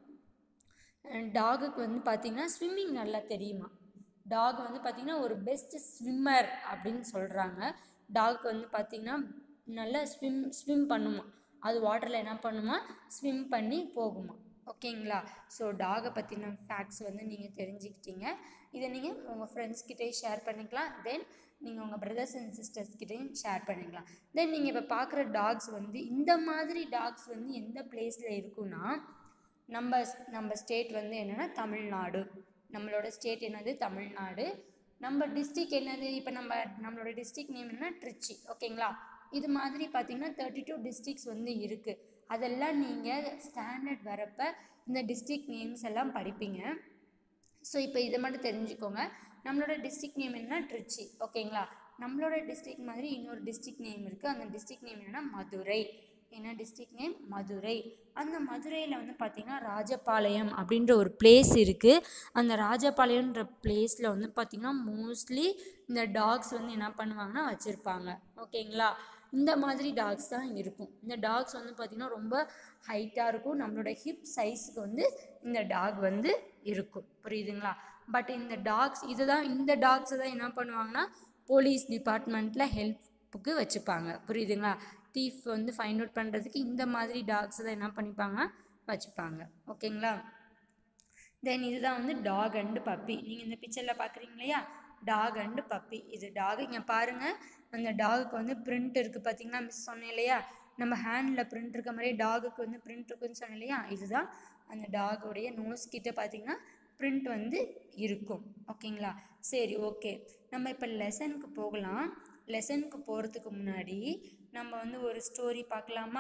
[SPEAKER 1] டாகுக்கு வந்து பார்த்தீங்கன்னா ஸ்விம்மிங் நல்லா தெரியுமா டாக் வந்து பார்த்திங்கன்னா ஒரு பெஸ்ட் ஸ்விம்மர் அப்படின்னு சொல்கிறாங்க டாக் வந்து பார்த்திங்கன்னா நல்லா ஸ்விம் ஸ்விம் பண்ணுமா அது வாட்டரில் என்ன பண்ணுமா ஸ்விம் பண்ணி போகுமா ஓகேங்களா ஸோ டாகை பற்றின ஃபேக்ட்ஸ் வந்து நீங்கள் தெரிஞ்சுக்கிட்டீங்க இதை நீங்கள் உங்கள் ஃப்ரெண்ட்ஸ்கிட்டே ஷேர் பண்ணிக்கலாம் தென் நீங்கள் உங்கள் பிரதர்ஸ் அண்ட் சிஸ்டர்ஸ்கிட்டையும் ஷேர் பண்ணிக்கலாம் தென் நீங்கள் இப்போ பார்க்குற டாக்ஸ் வந்து இந்த மாதிரி டாக்ஸ் வந்து எந்த பிளேஸில் இருக்குன்னா நம்ம நம்ம ஸ்டேட் வந்து என்னென்னா தமிழ்நாடு நம்மளோட ஸ்டேட் என்னது தமிழ்நாடு நம்ம டிஸ்ட்ரிக் என்னது இப்போ நம்ம நம்மளோட டிஸ்ட்ரிக் நேம் என்ன ட்ரிச்சி ஓகேங்களா இது மாதிரி பார்த்தீங்கன்னா தேர்ட்டி டூ டிஸ்ட்ரிக்ஸ் வந்து இருக்குது அதெல்லாம் நீங்கள் ஸ்டாண்டர்ட் வரப்போ இந்த டிஸ்ட்ரிக் நேம்ஸ் எல்லாம் படிப்பீங்க ஸோ இப்போ இதை மட்டும் தெரிஞ்சுக்கோங்க நம்மளோட டிஸ்ட்ரிக் நேம் என்ன ட்ரிச்சி ஓகேங்களா நம்மளோட டிஸ்ட்ரிக் மாதிரி இன்னொரு டிஸ்ட்ரிக் நேம் இருக்குது அந்த டிஸ்ட்ரிக் நேம் என்னென்னா மதுரை என்ன டிஸ்ட்ரிக் நேம் மதுரை அந்த மதுரையில் வந்து பார்த்திங்கன்னா ராஜபாளையம் அப்படின்ற ஒரு பிளேஸ் இருக்குது அந்த ராஜபாளையம்ன்ற பிளேஸில் வந்து பார்த்திங்கன்னா மோஸ்ட்லி இந்த டாக்ஸ் வந்து என்ன பண்ணுவாங்கன்னா வச்சுருப்பாங்க ஓகேங்களா இந்த மாதிரி டாக்ஸ் தான் இருக்கும் இந்த டாக்ஸ் வந்து பார்த்திங்கன்னா ரொம்ப ஹைட்டாக இருக்கும் நம்மளோட ஹிப் சைஸுக்கு வந்து இந்த டாக் வந்து இருக்கும் புரியுதுங்களா பட் இந்த டாக்ஸ் இதுதான் இந்த டாக்ஸை தான் என்ன பண்ணுவாங்கன்னா போலீஸ் டிபார்ட்மெண்ட்டில் ஹெல்ப்புக்கு வச்சுப்பாங்க புரியுதுங்களா தீஃப் வந்து ஃபைண்ட் அவுட் பண்ணுறதுக்கு இந்த மாதிரி டாக்ஸ் தான் என்ன பண்ணிப்பாங்க வச்சுப்பாங்க ஓகேங்களா தென் இதுதான் வந்து டாக் அண்டு பப்பி நீங்கள் இந்த பிக்சரில் பார்க்குறீங்க இல்லையா டாக் அண்டு பப்பி இது டாக் இங்கே பாருங்கள் அந்த டாகுக்கு வந்து பிரிண்ட் இருக்குது பார்த்தீங்களா மிஸ் சொன்னேன் இல்லையா நம்ம ஹேண்டில் பிரிண்ட் இருக்க மாதிரியே டாகுக்கு வந்து பிரிண்ட் இருக்குன்னு சொன்னேன் இல்லையா இதுதான் அந்த டாகோடைய நோஸ் கிட்ட பார்த்தீங்கன்னா பிரிண்ட் வந்து இருக்கும் ஓகேங்களா சரி ஓகே நம்ம இப்போ லெசனுக்கு போகலாம் லெசனுக்கு போகிறதுக்கு முன்னாடி நம்ம வந்து ஒரு ஸ்டோரி பார்க்கலாமா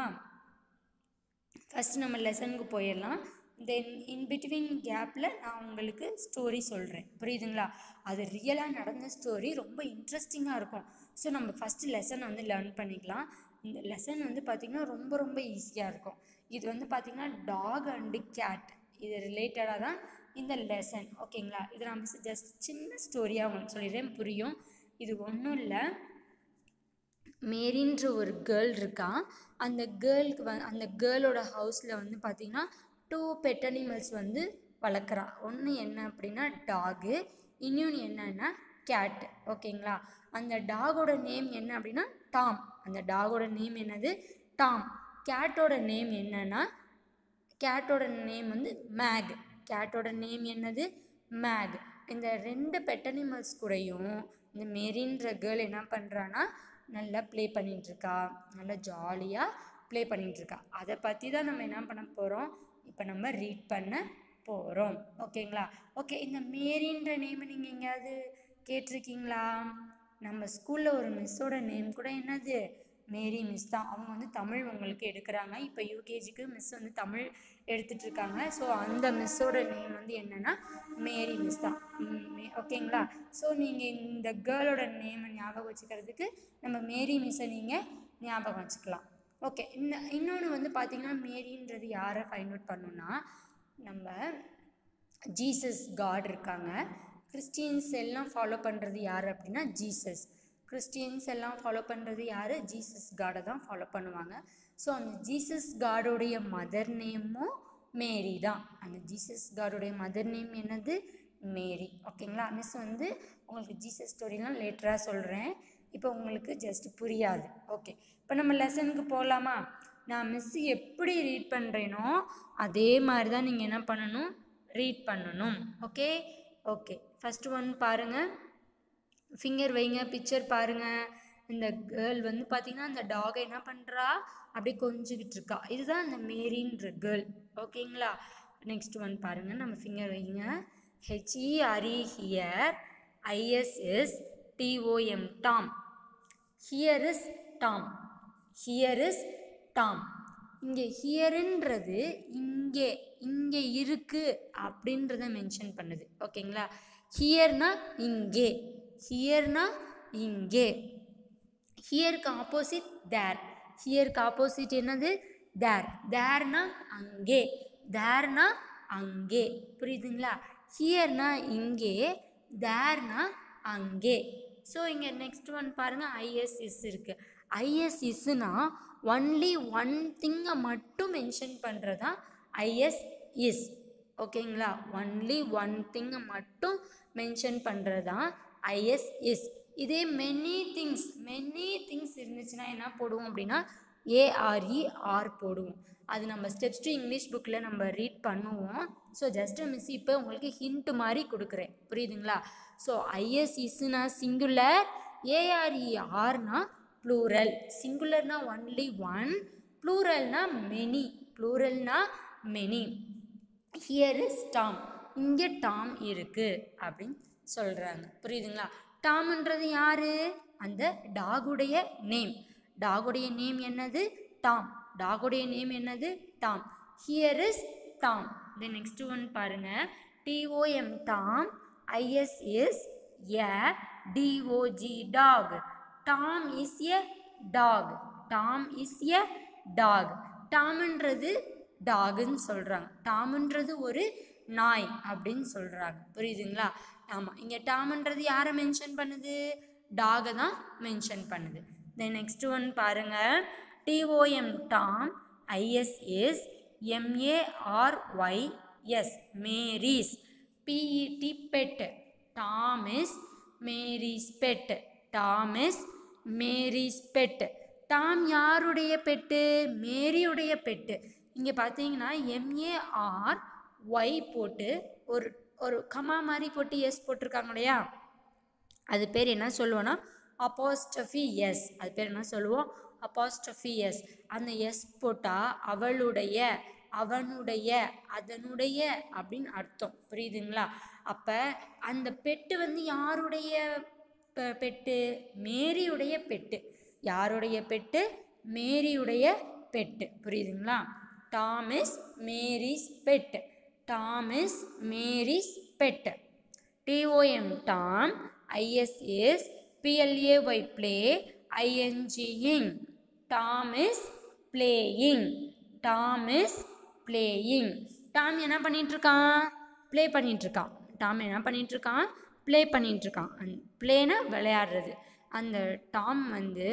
[SPEAKER 1] ஃபஸ்ட்டு நம்ம லெசனுக்கு போயிடலாம் தென் இன் பிட்வீன் கேப்பில் நான் உங்களுக்கு ஸ்டோரி சொல்கிறேன் புரியுதுங்களா அது ரியலாக நடந்த ஸ்டோரி ரொம்ப இன்ட்ரெஸ்டிங்காக இருக்கும் ஸோ நம்ம ஃபஸ்ட்டு லெசன் வந்து லேர்ன் பண்ணிக்கலாம் இந்த லெசன் வந்து பார்த்திங்கன்னா ரொம்ப ரொம்ப ஈஸியாக இருக்கும் இது வந்து பார்த்திங்கன்னா டாக் அண்டு கேட் இது ரிலேட்டடாக தான் இந்த லெசன் ஓகேங்களா இது நம்ம ஜஸ்ட் சின்ன ஸ்டோரியாக உங்களுக்கு சொல்லிடுறேன் புரியும் இது ஒன்றும் இல்லை மேரின்ற ஒரு கேர்ள் இருக்கா அந்த கேர்ளுக்கு வ அந்த கேர்ளோட ஹவுஸில் வந்து பார்த்திங்கன்னா டூ பெட் அனிமல்ஸ் வந்து வளர்க்குறா ஒன்று என்ன அப்படின்னா டாகு இன்னொன்று என்னன்னா கேட் ஓகேங்களா அந்த டாகோட நேம் என்ன அப்படின்னா டாம் அந்த டாகோட நேம் என்னது டாம் கேட்டோட நேம் என்னன்னா கேட்டோட நேம் வந்து மேக் கேட்டோட நேம் என்னது மேக் இந்த ரெண்டு பெட் அனிமல்ஸ் கூடயும் இந்த மெரின்ற கேர்ள் என்ன பண்ணுறான்னா நல்லா ப்ளே பண்ணிகிட்ருக்கா நல்லா ஜாலியாக ப்ளே பண்ணிகிட்ருக்கா அதை பற்றி தான் நம்ம என்ன பண்ண போகிறோம் இப்போ நம்ம ரீட் பண்ண போகிறோம் ஓகேங்களா ஓகே இந்த மேரின்ற நேமை நீங்கள் எங்கேயாவது கேட்டிருக்கீங்களா நம்ம ஸ்கூலில் ஒரு மிஸ்ஸோட நேம் கூட என்னது மேரி மிஸ் தான் அவங்க வந்து தமிழ் உங்களுக்கு எடுக்கிறாங்க இப்போ யூகேஜிக்கு மிஸ் வந்து தமிழ் எடுத்துட்டு இருக்காங்க ஸோ அந்த மிஸ்ஸோட நேம் வந்து என்னன்னா மேரி மிஸ் தான் ம், ஓகேங்களா ஸோ நீங்கள் இந்த கேர்ளோட நேமை ஞாபகம் வச்சுக்கிறதுக்கு நம்ம மேரி மிஸ்ஸை நீங்கள் ஞாபகம் வச்சுக்கலாம் ஓகே இன்ன இன்னொன்று வந்து பார்த்தீங்கன்னா மேரின்றது யாரை ஃபைண்ட் அவுட் பண்ணணும்னா நம்ம ஜீசஸ் காட் இருக்காங்க கிறிஸ்டியன்ஸ் எல்லாம் ஃபாலோ பண்ணுறது யார் அப்படின்னா ஜீசஸ் கிறிஸ்டியன்ஸ் எல்லாம் ஃபாலோ பண்ணுறது யார் ஜீசஸ் காடை தான் ஃபாலோ பண்ணுவாங்க ஸோ அந்த ஜீசஸ் காடோடைய மதர் நேமும் மேரி தான் அந்த ஜீசஸ் காடோடைய மதர் நேம் என்னது மேரி ஓகேங்களா மிஸ் வந்து உங்களுக்கு ஜீசஸ் ஸ்டோரிலாம் லேட்டராக சொல்கிறேன் இப்போ உங்களுக்கு ஜஸ்ட் புரியாது ஓகே இப்போ நம்ம லெசனுக்கு போகலாமா நான் மிஸ் எப்படி ரீட் பண்ணுறேனோ அதே மாதிரி தான் நீங்கள் என்ன பண்ணணும் ரீட் பண்ணணும் ஓகே ஓகே ஃபஸ்ட்டு ஒன் பாருங்கள் ஃபிங்கர் வைங்க பிக்சர் பாருங்கள் இந்த கேர்ள் வந்து பார்த்தீங்கன்னா அந்த டாகை என்ன பண்ணுறா அப்படியே கொஞ்சிக்கிட்டு இருக்கா இதுதான் அந்த மேரின்ற கேர்ள் ஓகேங்களா நெக்ஸ்ட் ஒன் பாருங்கள் நம்ம ஃபிங்கர் வைங்க H E R E here ISS T O M Tom here is Tom here is Tom இங்கே ஹியருன்றது இங்கே இங்கே இருக்கு அப்படின்றத மென்ஷன் பண்ணுது ஓகேங்களா ஹியர்னா இங்கே ஹியர்னா இங்கே ஹியருக்கு ஆப்போசிட் தேர் ஹியருக்கு ஆப்போசிட் என்னது தேர் தேர்னா அங்கே தேர்னா அங்கே புரியுதுங்களா ஹியர்னா இங்கே தேர்னா அங்கே ஸோ இங்கே நெக்ஸ்ட் ஒன் பாருங்கள் ஐஎஸ்இஸ் இருக்குது ஐஎஸ்இஸ்னா ஒன்லி ஒன் திங்கை மட்டும் மென்ஷன் பண்ணுறதா ஐஎஸ் இஸ் ஓகேங்களா ஒன்லி ஒன் திங்கை மட்டும் மென்ஷன் பண்ணுறதா ஐஎஸ் இஸ் இதே மெனி திங்ஸ் மெனி திங்ஸ் இருந்துச்சுன்னா என்ன போடுவோம் அப்படின்னா ஏஆர்இ ஆர் போடுவோம் அது நம்ம ஸ்டெப்ஸ் டு இங்கிலீஷ் புக்கில் நம்ம ரீட் பண்ணுவோம் ஸோ ஜஸ்ட் மிஸ் இப்போ உங்களுக்கு ஹிண்ட் மாதிரி கொடுக்குறேன் புரியுதுங்களா ஸோ ஐஎஸ் இஸ்னா சிங்குலர் ஏஆர்இ ஆர்னா ப்ளூரல் சிங்குலர்னா ஒன்லி ஒன் ப்ளூரல்னா மெனி ப்ளூரல்னா மெனி ஹியர் இஸ் டாம் இங்கே டாம் இருக்கு அப்படின்னு சொல்கிறாங்க புரியுதுங்களா டாம்ன்றது யாரு அந்த டாகுடைய நேம் டாகுடைய நேம் என்னது டாம் டாகுடைய நேம் என்னது Tom here is Tom then next one பாருங்க T O M Tom I S is a D O G dog Tom is a dog Tom is a dog டாம்ன்றது டாகுன்னு சொல்கிறாங்க டாம்ன்றது ஒரு நாய் அப்படின்னு சொல்கிறாங்க புரியுதுங்களா ஆமாம் இங்கே டாம்ன்றது யாரை மென்ஷன் பண்ணுது டாகை தான் மென்ஷன் பண்ணுது தென் நெக்ஸ்ட் ஒன் பாருங்கள் T O M Tom I S S M A R Y S Mary's P E T pet Tom is Mary's pet Tom is Mary's pet Tom யாருடைய பெட்டு மேரியுடைய பெட்டு இங்கே பார்த்தீங்கன்னா எம்ஏஆர் ஒய் போட்டு ஒரு ஒரு கமா மாதிரி போட்டு எஸ் போட்டிருக்காங்க இல்லையா அது பேர் என்ன சொல்லுவோன்னா அப்போஸ்டஃபி எஸ் அது பேர் என்ன சொல்லுவோம் அப்போஸ்டஃபி எஸ் அந்த எஸ் போட்டால் அவளுடைய அவனுடைய அதனுடைய அப்படின்னு அர்த்தம் புரியுதுங்களா அப்போ அந்த பெட்டு வந்து யாருடைய பெ- பெட்டு மேரியுடைய பெட்டு யாருடைய பெட்டு மேரியுடைய பெட்டு புரியுதுங்களா Tom is Mary's pet Tom is Mary's pet T O M Tom ISS P L A Y play I N G ing Tom is playing Tom is playing Tom என்ன பண்ணிட்டு இருக்கான் ப்ளே பண்ணிட்டு இருக்கான் டாம் என்ன பண்ணிட்டு இருக்கான் ப்ளே பண்ணிட்டு இருக்கான் அந் ப்ளேனா விளையாடுறது அந்த டாம் வந்து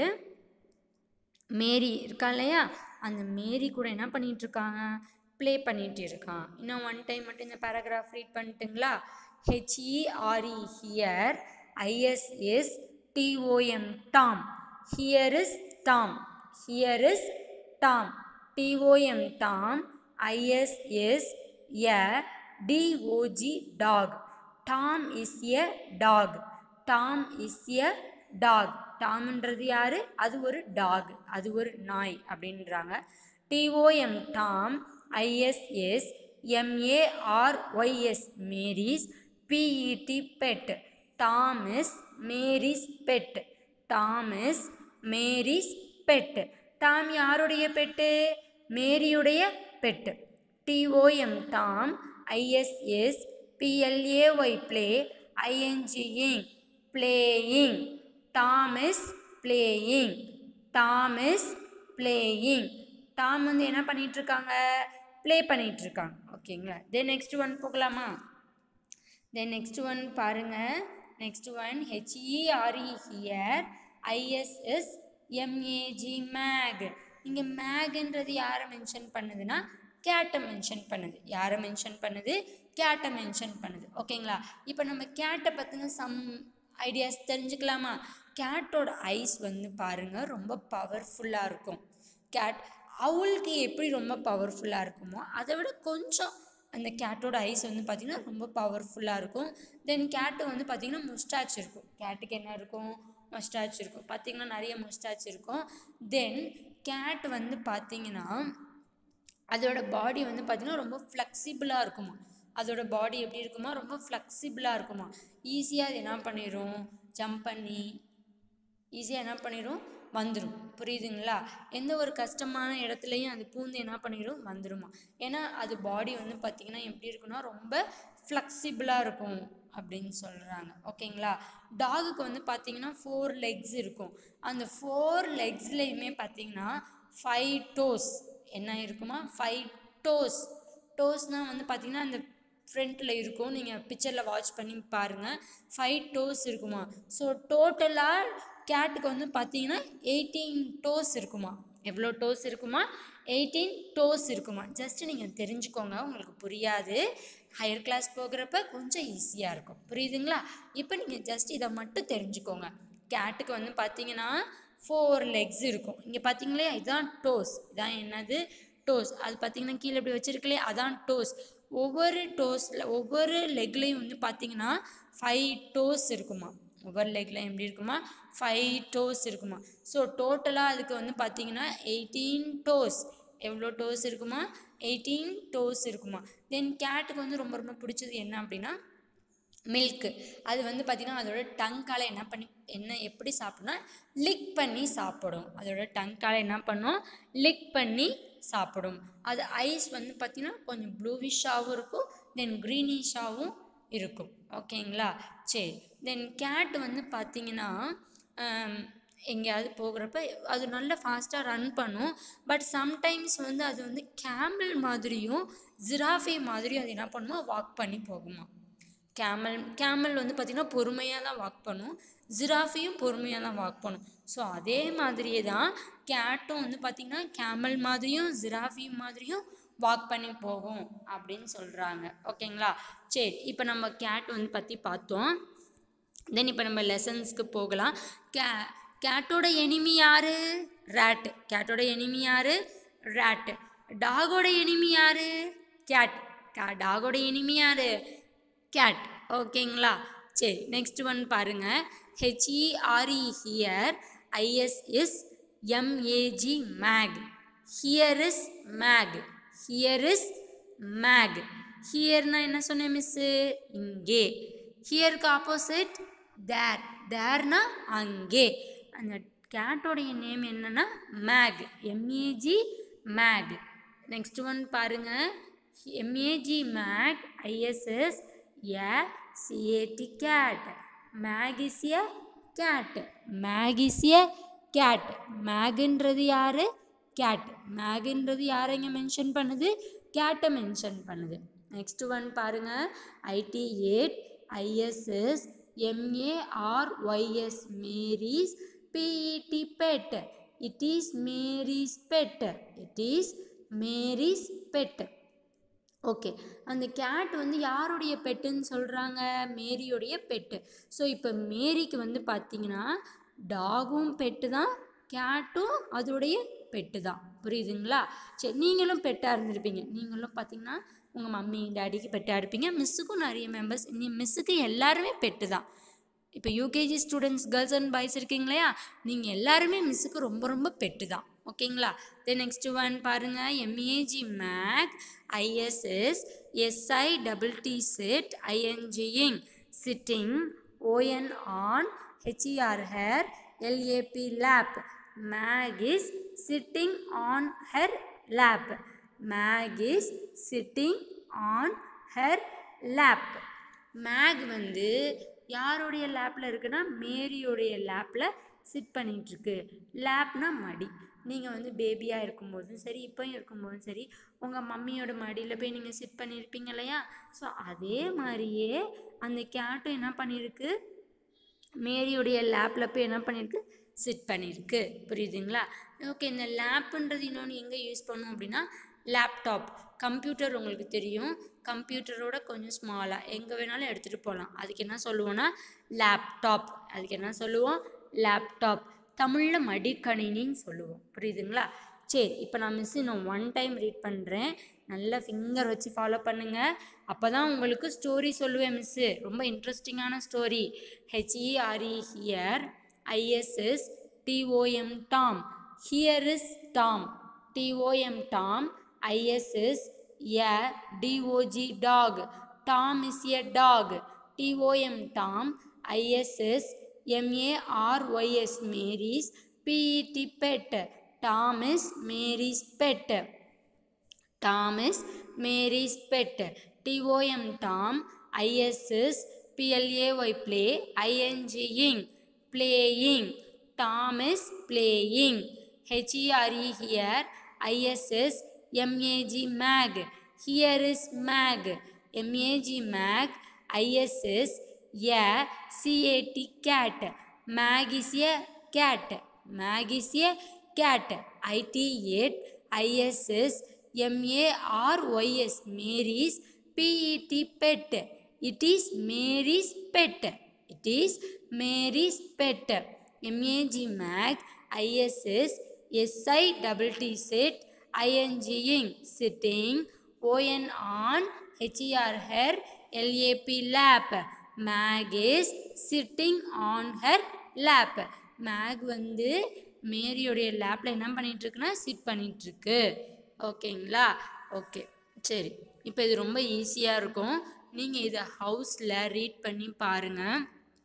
[SPEAKER 1] மேரி இருக்கா இல்லையா அந்த மேரி கூட என்ன பண்ணிட்டு இருக்காங்க ப்ளே பண்ணிட்டு இருக்கான் இன்னும் ஒன் டைம் மட்டும் இந்த பேராகிராஃப் ரீட் பண்ணிட்டுங்களா H E R E here ISS T O M Tom here is Tom here is Tom T O M Tom ISS a D O G dog Tom is a dog Tom is a dog டாம்ன்றது யாரு அது ஒரு டாக் அது ஒரு நாய் அப்படின்றாங்க T O M Tom ISS M A R Y S Mary's P E T pet Tom is Mary's pet Tom is Mary's pet Tom யாருடைய pet மேரியுடைய pet T O M Tom ISS P L A Y play I N G ing playing Tom is playing Tom is playing Tom வந்து என்ன பண்ணிட்டு இருக்காங்க play பண்ணிட்டு இருக்காங்க ஓகேங்களா then next one போகலாமா தென் நெக்ஸ்ட் ஒன் பாருங்க next one H E R E here I S S M A G Mag இங்கே மேக்ன்றது யாரை மென்ஷன் பண்ணுதுன்னா கேட்டை மென்ஷன் பண்ணுது யாரை மென்ஷன் பண்ணுது கேட்டை மென்ஷன் பண்ணுது ஓகேங்களா இப்போ நம்ம கேட்டை பற்றின சம் ஐடியாஸ் தெரிஞ்சுக்கலாமா கேட்டோட ஐஸ் வந்து பாருங்கள் ரொம்ப பவர்ஃபுல்லாக இருக்கும் கேட் அவளுக்கு எப்படி ரொம்ப பவர்ஃபுல்லாக இருக்குமோ அதை விட கொஞ்சம் அந்த கேட்டோட ஐஸ் வந்து பார்த்திங்கன்னா ரொம்ப பவர்ஃபுல்லாக இருக்கும் தென் கேட்டு வந்து பார்த்திங்கன்னா முஸ்டாச் இருக்கும் கேட்டுக்கு என்ன இருக்கும் முஸ்டாச் இருக்கும் பார்த்திங்கன்னா நிறைய முஸ்டாச் இருக்கும் தென் கேட் வந்து பார்த்திங்கன்னா அதோட பாடி வந்து பார்த்திங்கன்னா ரொம்ப ஃப்ளெக்சிபிளாக இருக்குமா அதோட பாடி எப்படி இருக்குமா ரொம்ப ஃப்ளெக்சிபிளாக இருக்குமா ஈஸியாக அது என்ன பண்ணிடும் ஜம்ப் பண்ணி ஈஸியாக என்ன பண்ணிடும் வந்துடும் புரியுதுங்களா எந்த ஒரு கஷ்டமான இடத்துலையும் அது பூந்து என்ன பண்ணிடும் வந்துடுமா ஏன்னா அது பாடி வந்து பார்த்திங்கன்னா எப்படி இருக்குன்னா ரொம்ப ஃப்ளெக்சிபிளாக இருக்கும் அப்படின்னு சொல்கிறாங்க ஓகேங்களா டாகுக்கு வந்து பார்த்திங்கன்னா ஃபோர் லெக்ஸ் இருக்கும் அந்த ஃபோர் லெக்ஸ்லேயுமே பார்த்திங்கன்னா ஃபைவ் டோஸ் என்ன இருக்குமா ஃபைவ் டோஸ் டோஸ்னால் வந்து பார்த்திங்கன்னா அந்த ஃப்ரண்ட்டில் இருக்கும் நீங்கள் பிக்சரில் வாட்ச் பண்ணி பாருங்கள் ஃபைவ் டோஸ் இருக்குமா ஸோ டோட்டலாக கேட்டுக்கு வந்து பார்த்தீங்கன்னா எயிட்டீன் டோஸ் இருக்குமா எவ்வளோ டோஸ் இருக்குமா எயிட்டீன் டோஸ் இருக்குமா ஜஸ்ட்டு நீங்கள் தெரிஞ்சுக்கோங்க உங்களுக்கு புரியாது ஹையர் கிளாஸ் போகிறப்ப கொஞ்சம் ஈஸியாக இருக்கும் புரியுதுங்களா இப்போ நீங்கள் ஜஸ்ட் இதை மட்டும் தெரிஞ்சுக்கோங்க கேட்டுக்கு வந்து பார்த்தீங்கன்னா ஃபோர் லெக்ஸ் இருக்கும் இங்கே பார்த்தீங்களே இதுதான் டோஸ் இதான் என்னது டோஸ் அது பார்த்தீங்கன்னா கீழே இப்படி வச்சுருக்கலே அதான் டோஸ் ஒவ்வொரு டோஸில் ஒவ்வொரு லெக்லேயும் வந்து பார்த்தீங்கன்னா ஃபைவ் டோஸ் இருக்குமா ஒவ்வொரு லெக்லையும் எப்படி இருக்குமா ஃபைவ் டோஸ் இருக்குமா ஸோ டோட்டலாக அதுக்கு வந்து பார்த்தீங்கன்னா எயிட்டீன் டோஸ் எவ்வளோ டோஸ் இருக்குமா எயிட்டீன் டோஸ் இருக்குமா தென் கேட்டுக்கு வந்து ரொம்ப ரொம்ப பிடிச்சது என்ன அப்படின்னா மில்க்கு அது வந்து பார்த்திங்கன்னா அதோட டங்கால் என்ன பண்ணி என்ன எப்படி சாப்பிடும்னா லிக் பண்ணி சாப்பிடும் அதோட டங்கால் என்ன பண்ணும் லிக் பண்ணி சாப்பிடும் அது ஐஸ் வந்து பார்த்திங்கன்னா கொஞ்சம் ப்ளூவிஷாகவும் இருக்கும் தென் க்ரீனிஷாகவும் இருக்கும் ஓகேங்களா சரி தென் கேட் வந்து பார்த்திங்கன்னா எங்கேயாவது போகிறப்ப அது நல்லா ஃபாஸ்ட்டாக ரன் பண்ணும் பட் சம்டைம்ஸ் வந்து அது வந்து கேமல் மாதிரியும் ஜிராஃபே மாதிரியும் அது என்ன பண்ணுமா வாக் பண்ணி போகுமா கேமல் கேமல் வந்து பார்த்திங்கன்னா பொறுமையாக தான் வாக் பண்ணும் ஜிராஃபியும் பொறுமையாக தான் வாக் பண்ணும் ஸோ அதே மாதிரியே தான் கேட்டும் வந்து பார்த்திங்கன்னா கேமல் மாதிரியும் ஜிராஃபியும் மாதிரியும் வாக் பண்ணி போகும் அப்படின்னு சொல்கிறாங்க ஓகேங்களா சரி இப்போ நம்ம கேட் வந்து பற்றி பார்த்தோம் தென் இப்போ நம்ம லெசன்ஸ்க்கு போகலாம் கே கேட்டோட எனிமி யார் ரேட்டு கேட்டோட எனிமி யார் ரேட்டு டாகோட எனிமி யார் கேட் கே டாகோட எனிமி யார் கேட் ஓகேங்களா சரி நெக்ஸ்ட் ஒன் பாருங்கள் H E R E here I S S M A G Mag here is Mag here is Mag ஹியர்னா என்ன சொன்னேன் மிஸ்ஸு இங்கே ஹியருக்கு ஆப்போசிட் தேர் தேர்னா அங்கே அந்த கேட்டோடைய நேம் என்னன்னா Mag M A G Mag next one பாருங்க M A G Mag I S S A C A T cat Mag is a cat Mag is a cat மேகுன்றது யார் கேட் மேகுன்றது யாரை இங்கே மென்ஷன் பண்ணுது கேட்டை மென்ஷன் பண்ணுது நெக்ஸ்ட் ஒன் பாருங்கள் I T it I S S M A R Y S Mary's P E T pet it is Mary's pet it is Mary's pet okay அந்த cat வந்து யாருடைய பெட்டுன்னு சொல்கிறாங்க மேரியோடைய பெட்டு ஸோ இப்போ மேரிக்கு வந்து பார்த்தீங்கன்னா டாகும் பெட்டு தான் கேட்டும் அதோடைய பெட்டு தான் புரியுதுங்களா சரி நீங்களும் பெட்டாக இருந்திருப்பீங்க நீங்களும் பார்த்தீங்கன்னா உங்கள் மம்மி டேடிக்கு பெட்டாக இருப்பீங்க மிஸ்ஸுக்கும் நிறைய மெம்பர்ஸ் நீ மிஸ்ஸுக்கு எல்லாருமே பெட்டு தான் இப்போ UKG students girls and boys இருக்கீங்க இல்லையா நீங்கள் எல்லாருமே மிஸ்ஸுக்கு ரொம்ப ரொம்ப பெட்டு தான் ஓகேங்களா தென் நெக்ஸ்ட் ஒன் பாருங்கள் M A G Mag I S is S I double T set I N G ing sitting O N on H E R her L A P lap Mag is sitting on her lap Mag is sitting on her lap Mag வந்து யாருடைய லேப்பில் இருக்குன்னா மேரியோடைய லேப்பில் chit பண்ணிகிட்ருக்கு லேப்னா மடி நீங்கள் வந்து பேபியாக இருக்கும்போதும் சரி இப்போயும் இருக்கும்போதும் சரி உங்கள் மம்மியோட மடியில் போய் நீங்கள் சிட் பண்ணியிருப்பீங்க இல்லையா ஸோ அதே மாதிரியே அந்த கேட்டும் என்ன பண்ணியிருக்கு மேரியுடைய லேப்பில் போய் என்ன பண்ணியிருக்கு சிட் பண்ணியிருக்கு புரியுதுங்களா ஓகே இந்த லேப்புன்றது இன்னொன்று எங்கே யூஸ் பண்ணும் அப்படின்னா லேப்டாப் கம்ப்யூட்டர் உங்களுக்கு தெரியும் கம்ப்யூட்டரோட கொஞ்சம் ஸ்மாலாக எங்கே வேணாலும் எடுத்துகிட்டு போகலாம் அதுக்கு என்ன சொல்லுவோன்னா லேப்டாப் அதுக்கு என்ன சொல்லுவோம் லேப்டாப் தமிழில் மடிக்கணினின்னு சொல்லுவோம் புரியுதுங்களா சரி இப்போ நான் மிஸ் இன்னும் ஒன் டைம் ரீட் பண்ணுறேன் நல்லா ஃபிங்கர் வச்சு ஃபாலோ பண்ணுங்கள் அப்போ தான் உங்களுக்கு ஸ்டோரி சொல்லுவேன் மிஸ்ஸு ரொம்ப இன்ட்ரெஸ்டிங்கான story H E R E here ISS T O M Tom here is Tom T O M Tom ISS a D O G dog Tom is a dog T O M Tom ISS M A R Y S Mary's P E T pet Tom is Mary's pet Tom is Mary's pet T O M Tom ISS P L A Y play I N G ing playing tom is playing h-e-r-e here iss mag mag here is mag mag mag iss a cat cat mag is a cat mag is a cat it 8 iss m-a-r-y-s mary's pet pet it is mary's pet it is mary's pet mag mag iss si double t set ing sitting on on her her lap lap mag is sitting on her lap mag வந்து மேரியோடைய லேப்பில் என்ன பண்ணிட்டு இருக்குன்னா chit பண்ணிட்டு இருக்கு ஓகேங்களா okay சரி இப்போ இது ரொம்ப ஈஸியாக இருக்கும் நீங்கள் இதை ஹவுஸில் ரீட் பண்ணி பாருங்கள்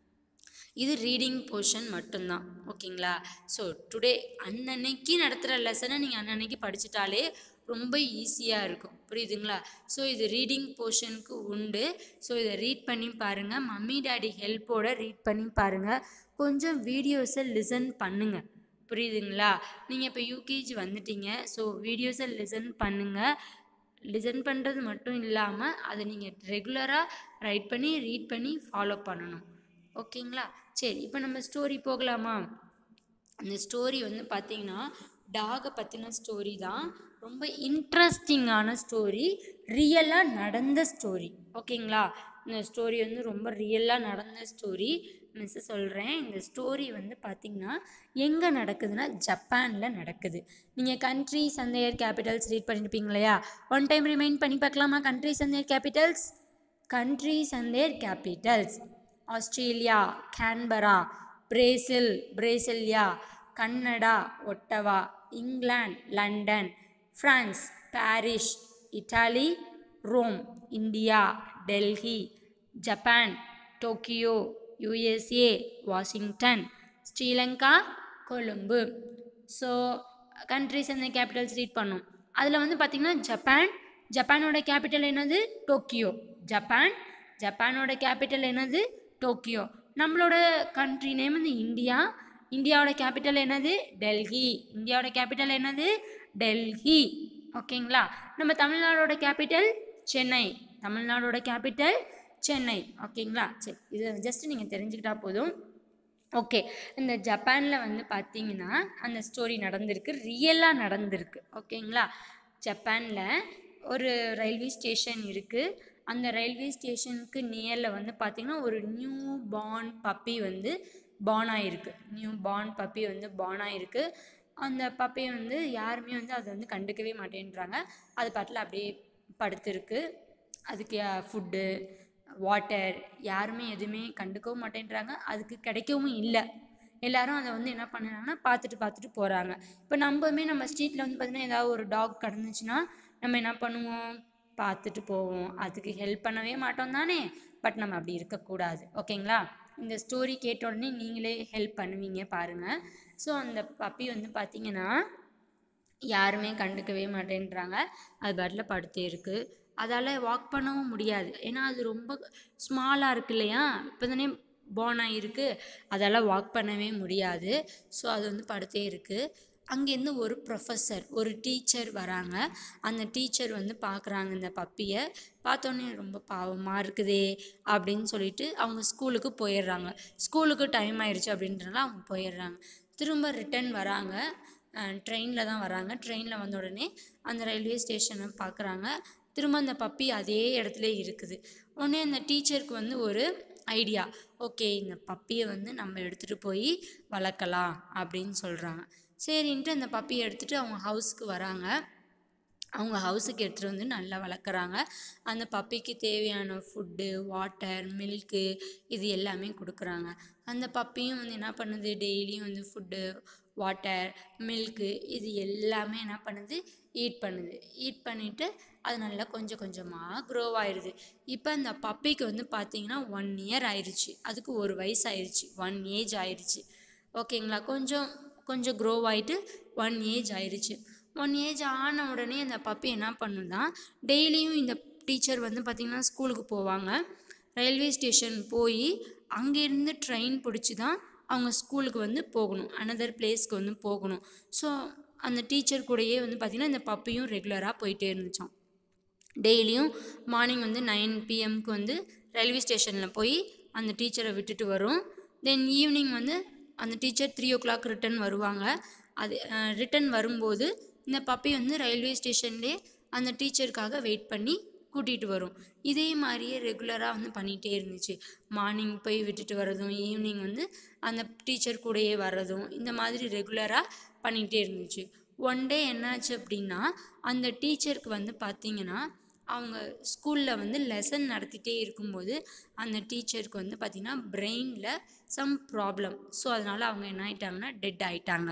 [SPEAKER 1] இது ரீடிங் போர்ஷன் மட்டும்தான் ஓகேங்களா ஸோ டுடே அன்னன்னைக்கு நடத்துகிற லெசனை நீங்கள் அன்னன்னைக்கு படிச்சிட்டாலே ரொம்ப ஈஸியாக இருக்கும் புரியுதுங்களா ஸோ இது ரீடிங் போர்ஷனுக்கு உண்டு ஸோ இதை ரீட் பண்ணி பாருங்கள் மம்மி டேடி ஹெல்ப்போட ரீட் பண்ணி பாருங்கள் கொஞ்சம் வீடியோஸை லிசன் பண்ணுங்கள் புரியுதுங்களா நீங்கள் இப்போ யூகேஜி வந்துட்டீங்க ஸோ வீடியோஸை லிசன் பண்ணுங்கள் லிசன் பண்ணுறது மட்டும் இல்லாமல் அதை நீங்கள் ரெகுலராக ரைட் பண்ணி ரீட் பண்ணி ஃபாலோ பண்ணணும் ஓகேங்களா சரி இப்போ நம்ம ஸ்டோரி போகலாமா இந்த ஸ்டோரி வந்து பார்த்தீங்கன்னா டாகை பற்றின ஸ்டோரி தான் ரொம்ப இன்ட்ரெஸ்டிங்கான ஸ்டோரி ரியலாக நடந்த ஸ்டோரி ஓகேங்களா இந்த ஸ்டோரி வந்து ரொம்ப ரியலாக நடந்த ஸ்டோரி மிஸ் சொல்கிறேன் இந்த ஸ்டோரி வந்து பார்த்திங்கன்னா எங்கே நடக்குதுன்னா ஜப்பானில் நடக்குது நீங்கள் கண்ட்ரிஸ் அந்த இயர் கேபிட்டல்ஸ் ரீட் பண்ணியிருப்பீங்க இல்லையா ஒன் டைம் ரிமைண்ட் பண்ணி பார்க்கலாமா கண்ட்ரிஸ் அந்த their capitals countries and their capitals Australia Canberra Brazil Brasilia Canada Ottawa England London France Paris Italy Rome India Delhi Japan Tokyo USA Washington Sri Lanka Colombo so countries அந்த capitals read பண்ணோம் அதில் வந்து பார்த்திங்கன்னா Japan ஜப்பானோட capital என்னது டோக்கியோ ஜப்பான் ஜப்பானோட capital என்னது Tokyo நம்மளோட கண்ட்ரி நேம் வந்து இந்தியா இந்தியாவோட கேபிட்டல் என்னது டெல்லி இந்தியாவோட கேபிட்டல் என்னது டெல்லி ஓகேங்களா நம்ம தமிழ்நாடோட கேபிட்டல் சென்னை தமிழ்நாடோட கேபிட்டல் சென்னை ஓகேங்களா சரி இதை ஜஸ்ட் நீங்கள் தெரிஞ்சுக்கிட்டா போதும் ஓகே இந்த ஜப்பானில் வந்து பார்த்தீங்கன்னா அந்த ஸ்டோரி நடந்திருக்கு ரியலாக நடந்திருக்கு ஓகேங்களா ஜப்பானில் ஒரு ரயில்வே ஸ்டேஷன் இருக்குது அந்த ரயில்வே ஸ்டேஷனுக்கு நியரில் வந்து பார்த்திங்கன்னா ஒரு நியூ பார்ன் பப்பி வந்து பார்ன் ஆகிருக்கு நியூ பார்ன் பப்பி வந்து பார்ன் ஆகிருக்கு அந்த பப்பியை வந்து யாருமே வந்து அதை வந்து கண்டுக்கவே மாட்டேன்றாங்க அது பாட்டில் அப்படியே படுத்திருக்கு அதுக்கு ஃபுட்டு வாட்டர் யாருமே எதுவுமே கண்டுக்கவும் மாட்டேன்றாங்க அதுக்கு கிடைக்கவும் இல்லை எல்லாரும் அதை வந்து என்ன பண்ணுறாங்கன்னா பார்த்துட்டு பார்த்துட்டு போகிறாங்க இப்போ நம்மமே நம்ம ஸ்ட்ரீட்டில் வந்து பார்த்திங்கன்னா ஏதாவது ஒரு டாக் கிடந்துச்சுன்னா நம்ம என்ன பண்ணுவோம் பார்த்துட்டு போவோம் அதுக்கு ஹெல்ப் பண்ணவே மாட்டோம் தானே பட் நம்ம அப்படி இருக்கக்கூடாது ஓகேங்களா இந்த ஸ்டோரி கேட்ட உடனே நீங்களே ஹெல்ப் பண்ணுவீங்க பாருங்கள் ஸோ அந்த பப்பி வந்து பார்த்திங்கன்னா யாருமே கண்டுக்கவே மாட்டேன்றாங்க அது பாட்டில் படுத்தே இருக்குது அதால் வாக் பண்ணவும் முடியாது ஏன்னா அது ரொம்ப ஸ்மாலாக இருக்கு இல்லையா இப்போ தானே பார்ன் ஆகிருக்கு அதால் வாக் பண்ணவே முடியாது ஸோ அது வந்து படுத்தே இருக்குது அங்கேருந்து ஒரு ப்ரொஃபஸர் ஒரு டீச்சர் வராங்க அந்த டீச்சர் வந்து பார்க்குறாங்க இந்த பப்பியை பார்த்தோன்னே ரொம்ப பாவமாக இருக்குதே அப்படின்னு சொல்லிட்டு அவங்க ஸ்கூலுக்கு போயிடுறாங்க ஸ்கூலுக்கு டைம் ஆயிடுச்சு அப்படின்றனால அவங்க போயிடுறாங்க திரும்ப ரிட்டன் வராங்க ட்ரெயினில் தான் வராங்க ட்ரெயினில் வந்த உடனே அந்த ரயில்வே ஸ்டேஷனை பார்க்குறாங்க திரும்ப அந்த பப்பி அதே இடத்துல இருக்குது உடனே அந்த டீச்சருக்கு வந்து ஒரு ஐடியா ஓகே இந்த பப்பியை வந்து நம்ம எடுத்துகிட்டு போய் வளர்க்கலாம் அப்படின்னு சொல்கிறாங்க சரின்ட்டு அந்த பப்பியை எடுத்துகிட்டு அவங்க ஹவுஸ்க்கு வராங்க அவங்க ஹவுஸுக்கு எடுத்துகிட்டு வந்து நல்லா வளர்க்குறாங்க அந்த பப்பிக்கு தேவையான ஃபுட்டு வாட்டர் மில்க்கு இது எல்லாமே கொடுக்குறாங்க அந்த பப்பியும் வந்து என்ன பண்ணுது டெய்லியும் வந்து ஃபுட்டு வாட்டர் மில்க்கு இது எல்லாமே என்ன பண்ணுது ஈட் பண்ணுது ஈட் பண்ணிவிட்டு அது நல்லா கொஞ்சம் கொஞ்சமாக க்ரோ ஆயிடுது இப்போ அந்த பப்பிக்கு வந்து பார்த்திங்கன்னா ஒன் இயர் ஆயிடுச்சு அதுக்கு ஒரு வயசு ஆயிடுச்சு ஒன் ஏஜ் ஆயிடுச்சு ஓகேங்களா கொஞ்சம் கொஞ்சம் க்ரோ ஆகிட்டு ஒன் ஏஜ் ஆயிடுச்சு ஒன் ஏஜ் ஆன உடனே அந்த பப்பி என்ன பண்ணுன்னா டெய்லியும் இந்த டீச்சர் வந்து பார்த்திங்கன்னா ஸ்கூலுக்கு போவாங்க ரயில்வே ஸ்டேஷன் போய் அங்கேருந்து ட்ரெயின் பிடிச்சி தான் அவங்க ஸ்கூலுக்கு வந்து போகணும் அனதர் பிளேஸ்க்கு வந்து போகணும் ஸோ அந்த டீச்சர் கூடயே வந்து பார்த்திங்கன்னா இந்த பப்பியும் ரெகுலராக போயிட்டே இருந்துச்சான் டெய்லியும் மார்னிங் வந்து நைன் பிஎம்க்கு வந்து ரயில்வே ஸ்டேஷனில் போய் அந்த டீச்சரை விட்டுட்டு வரும் தென் ஈவினிங் வந்து அந்த teacher three o'clock return வருவாங்க அது ரிட்டன் வரும்போது இந்த பப்பி வந்து ரயில்வே ஸ்டேஷன்லேயே அந்த டீச்சருக்காக வெயிட் பண்ணி கூட்டிகிட்டு வரும் இதே மாதிரியே ரெகுலராக வந்து பண்ணிகிட்டே இருந்துச்சு மார்னிங் போய் விட்டுட்டு வர்றதும் ஈவினிங் வந்து அந்த டீச்சர் கூடயே வர்றதும் இந்த மாதிரி ரெகுலராக பண்ணிகிட்டே இருந்துச்சு ஒன் டே என்னாச்சு அப்படின்னா அந்த டீச்சருக்கு வந்து பார்த்திங்கன்னா அவங்க ஸ்கூலில் வந்து லெசன் நடத்திட்டே இருக்கும்போது அந்த டீச்சருக்கு வந்து பார்த்திங்கன்னா பிரெயினில் சம் ப்ராப்ளம் ஸோ அதனால் அவங்க என்ன ஆயிட்டாங்கன்னா டெட் ஆயிட்டாங்க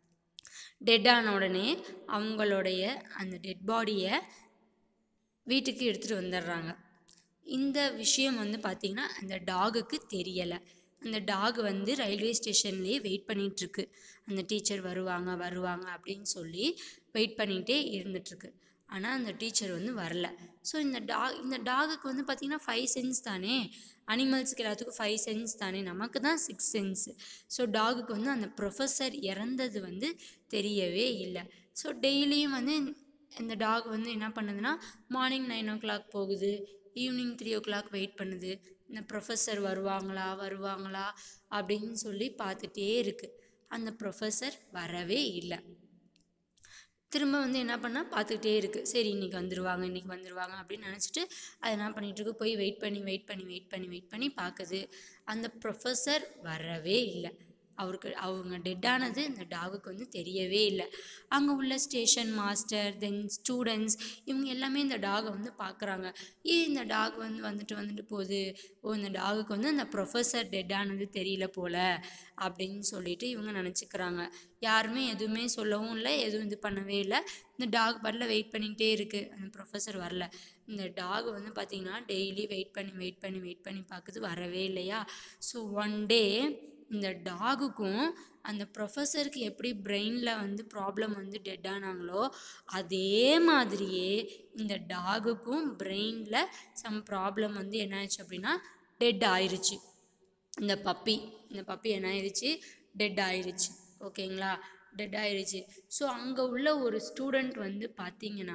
[SPEAKER 1] டெட் ஆன உடனே அவங்களுடைய அந்த டெட் பாடியை வீட்டுக்கு எடுத்துகிட்டு வந்துடுறாங்க இந்த விஷயம் வந்து பார்த்திங்கன்னா அந்த டாகுக்கு தெரியலை அந்த டாக் வந்து ரயில்வே ஸ்டேஷன்லேயே வெயிட் பண்ணிகிட்ருக்கு அந்த டீச்சர் வருவாங்க வருவாங்க அப்படின்னு சொல்லி வெயிட் பண்ணிகிட்டே இருந்துகிட்ருக்கு ஆனால் அந்த டீச்சர் வந்து வரல ஸோ இந்த டாக் இந்த டாகுக்கு வந்து பார்த்திங்கன்னா ஃபைவ் சென்ஸ் தானே அனிமல்ஸுக்கு எல்லாத்துக்கும் ஃபைவ் சென்ஸ் தானே நமக்கு தான் சிக்ஸ் சென்ஸ் ஸோ டாகுக்கு வந்து அந்த ப்ரொஃபஸர் இறந்தது வந்து தெரியவே இல்லை ஸோ டெய்லியும் வந்து இந்த டாக் வந்து என்ன பண்ணுதுன்னா மார்னிங் நைன் ஓ கிளாக் போகுது evening three o'clock wait பண்ணுது இந்த ப்ரொஃபஸர் வருவாங்களா வருவாங்களா அப்படின்னு சொல்லி பார்த்துட்டே இருக்குது அந்த ப்ரொஃபஸர் வரவே இல்லை திரும்ப வந்து என்ன பண்ணால் பார்த்துக்கிட்டே இருக்குது சரி இன்றைக்கி வந்துடுவாங்க இன்றைக்கி வந்துடுவாங்க அப்படின்னு நினச்சிட்டு அது என்ன பண்ணிகிட்ருக்கு போய் வெயிட் பண்ணி வெயிட் பண்ணி வெயிட் பண்ணி வெயிட் பண்ணி பார்க்குது அந்த ப்ரொஃபஸர் வரவே இல்லை அவருக்கு அவங்க டெட்டானது இந்த டாகுக்கு வந்து தெரியவே இல்லை அங்கே உள்ள ஸ்டேஷன் மாஸ்டர் தென் ஸ்டூடெண்ட்ஸ் இவங்க எல்லாமே இந்த டாகை வந்து பார்க்குறாங்க ஏன் இந்த டாக் வந்து வந்துட்டு வந்துட்டு போகுது ஓ இந்த டாகுக்கு வந்து அந்த ப்ரொஃபஸர் டெட்டானது தெரியல போல் அப்படின்னு சொல்லிட்டு இவங்க நினச்சிக்கிறாங்க யாருமே எதுவுமே சொல்லவும் இல்லை எதுவும் இது பண்ணவே இல்லை இந்த டாக் பாட்டில் வெயிட் பண்ணிக்கிட்டே இருக்குது அந்த ப்ரொஃபஸர் வரல இந்த டாக் வந்து பார்த்திங்கன்னா டெய்லி வெயிட் பண்ணி வெயிட் பண்ணி வெயிட் பண்ணி பார்க்குது வரவே இல்லையா ஸோ ஒன் டே இந்த டாகுக்கும் அந்த ப்ரொஃபஸருக்கு எப்படி பிரெயினில் வந்து ப்ராப்ளம் வந்து டெட் ஆனாங்களோ அதே மாதிரியே இந்த டாகுக்கும் பிரெயினில் சம் ப்ராப்ளம் வந்து என்ன ஆயிடுச்சு அப்படின்னா டெட் ஆயிருச்சு இந்த பப்பி இந்த பப்பி என்ன ஆயிடுச்சு டெட் ஆயிருச்சு ஓகேங்களா டெட் ஆயிருச்சு ஸோ அங்கே உள்ள ஒரு ஸ்டூடெண்ட் வந்து பார்த்தீங்கன்னா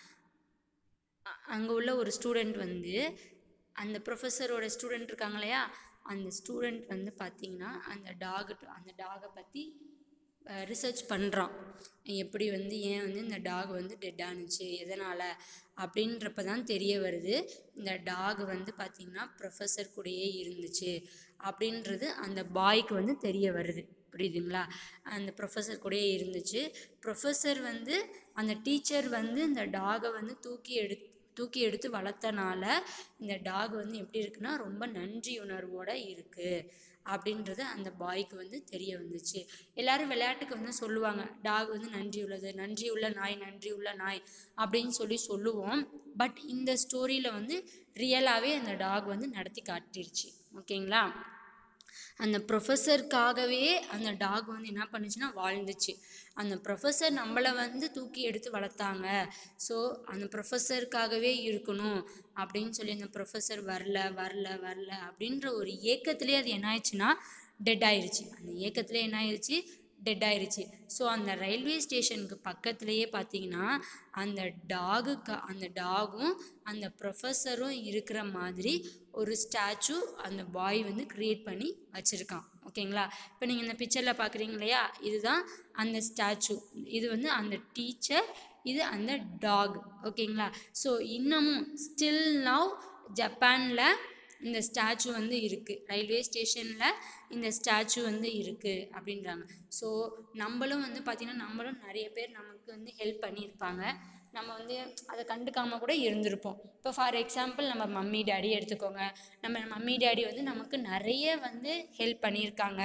[SPEAKER 1] அங்கே உள்ள ஒரு ஸ்டூடெண்ட் வந்து அந்த ப்ரொஃபஸரோட ஸ்டூடெண்ட் இருக்காங்க இல்லையா அந்த ஸ்டூடெண்ட் வந்து பார்த்தீங்கன்னா அந்த டாகு அந்த டாகை பற்றி ரிசர்ச் பண்ணுறான் எப்படி வந்து ஏன் வந்து இந்த டாக் வந்து டெட் ஆனுச்சு எதனால் அப்படின்றப்ப தான் தெரிய வருது இந்த டாக் வந்து பார்த்திங்கன்னா ப்ரொஃபஸர் கூடயே இருந்துச்சு அப்படின்றது அந்த பாய்க்கு வந்து தெரிய வருது புரியுதுங்களா அந்த ப்ரொஃபஸர் கூடயே இருந்துச்சு ப்ரொஃபஸர் வந்து அந்த டீச்சர் வந்து இந்த டாகை வந்து தூக்கி எடு தூக்கி எடுத்து வளர்த்தனால இந்த டாக் வந்து எப்படி இருக்குன்னா ரொம்ப நன்றி உணர்வோடு இருக்குது அப்படின்றது அந்த பாய்க்கு வந்து தெரிய வந்துச்சு எல்லாரும் விளையாட்டுக்கு வந்து சொல்லுவாங்க டாக் வந்து நன்றி உள்ளது நன்றி உள்ள நாய் நன்றி உள்ள நாய் அப்படின்னு சொல்லி சொல்லுவோம் பட் இந்த ஸ்டோரியில் வந்து ரியலாகவே அந்த டாக் வந்து நடத்தி காட்டிருச்சு ஓகேங்களா அந்த ப்ரொஃபஸருக்காகவே அந்த டாக் வந்து என்ன பண்ணுச்சுன்னா வாழ்ந்துச்சு அந்த ப்ரொஃபஸர் நம்மளை வந்து தூக்கி எடுத்து வளர்த்தாங்க ஸோ அந்த ப்ரொஃபஸருக்காகவே இருக்கணும் அப்படின்னு சொல்லி அந்த ப்ரொஃபஸர் வரல வரல வரல அப்படின்ற ஒரு ஏக்கத்திலே அது என்ன ஆயிடுச்சுன்னா டெட் ஆயிடுச்சு அந்த ஏக்கத்திலே என்ன ஆயிடுச்சு டெட் ஆயிடுச்சு ஸோ அந்த ரயில்வே ஸ்டேஷனுக்கு பக்கத்துலேயே பார்த்தீங்கன்னா அந்த டாகுக்கு அந்த டாகும் அந்த ப்ரொஃபஸரும் இருக்கிற மாதிரி ஒரு ஸ்டாச்சு அந்த பாய் வந்து க்ரியேட் பண்ணி வச்சுருக்கான் ஓகேங்களா இப்போ நீங்கள் இந்த பிக்சரில் பார்க்குறீங்க இல்லையா இதுதான் அந்த ஸ்டாச்சு இது வந்து அந்த டீச்சர் இது அந்த டாக் ஓகேங்களா ஸோ இன்னமும் ஸ்டில் நவ் ஜப்பானில் இந்த ஸ்டாச்சு வந்து இருக்குது ரயில்வே ஸ்டேஷனில் இந்த ஸ்டாச்சு வந்து இருக்குது அப்படின்றாங்க ஸோ நம்மளும் வந்து பார்த்திங்கன்னா நம்மளும் நிறைய பேர் நமக்கு வந்து ஹெல்ப் பண்ணியிருப்பாங்க நம்ம வந்து அதை கண்டுக்காமல் கூட இருந்திருப்போம் இப்போ ஃபார் எக்ஸாம்பிள் நம்ம மம்மி டேடி எடுத்துக்கோங்க நம்ம மம்மி டேடி வந்து நமக்கு நிறைய வந்து ஹெல்ப் பண்ணியிருக்காங்க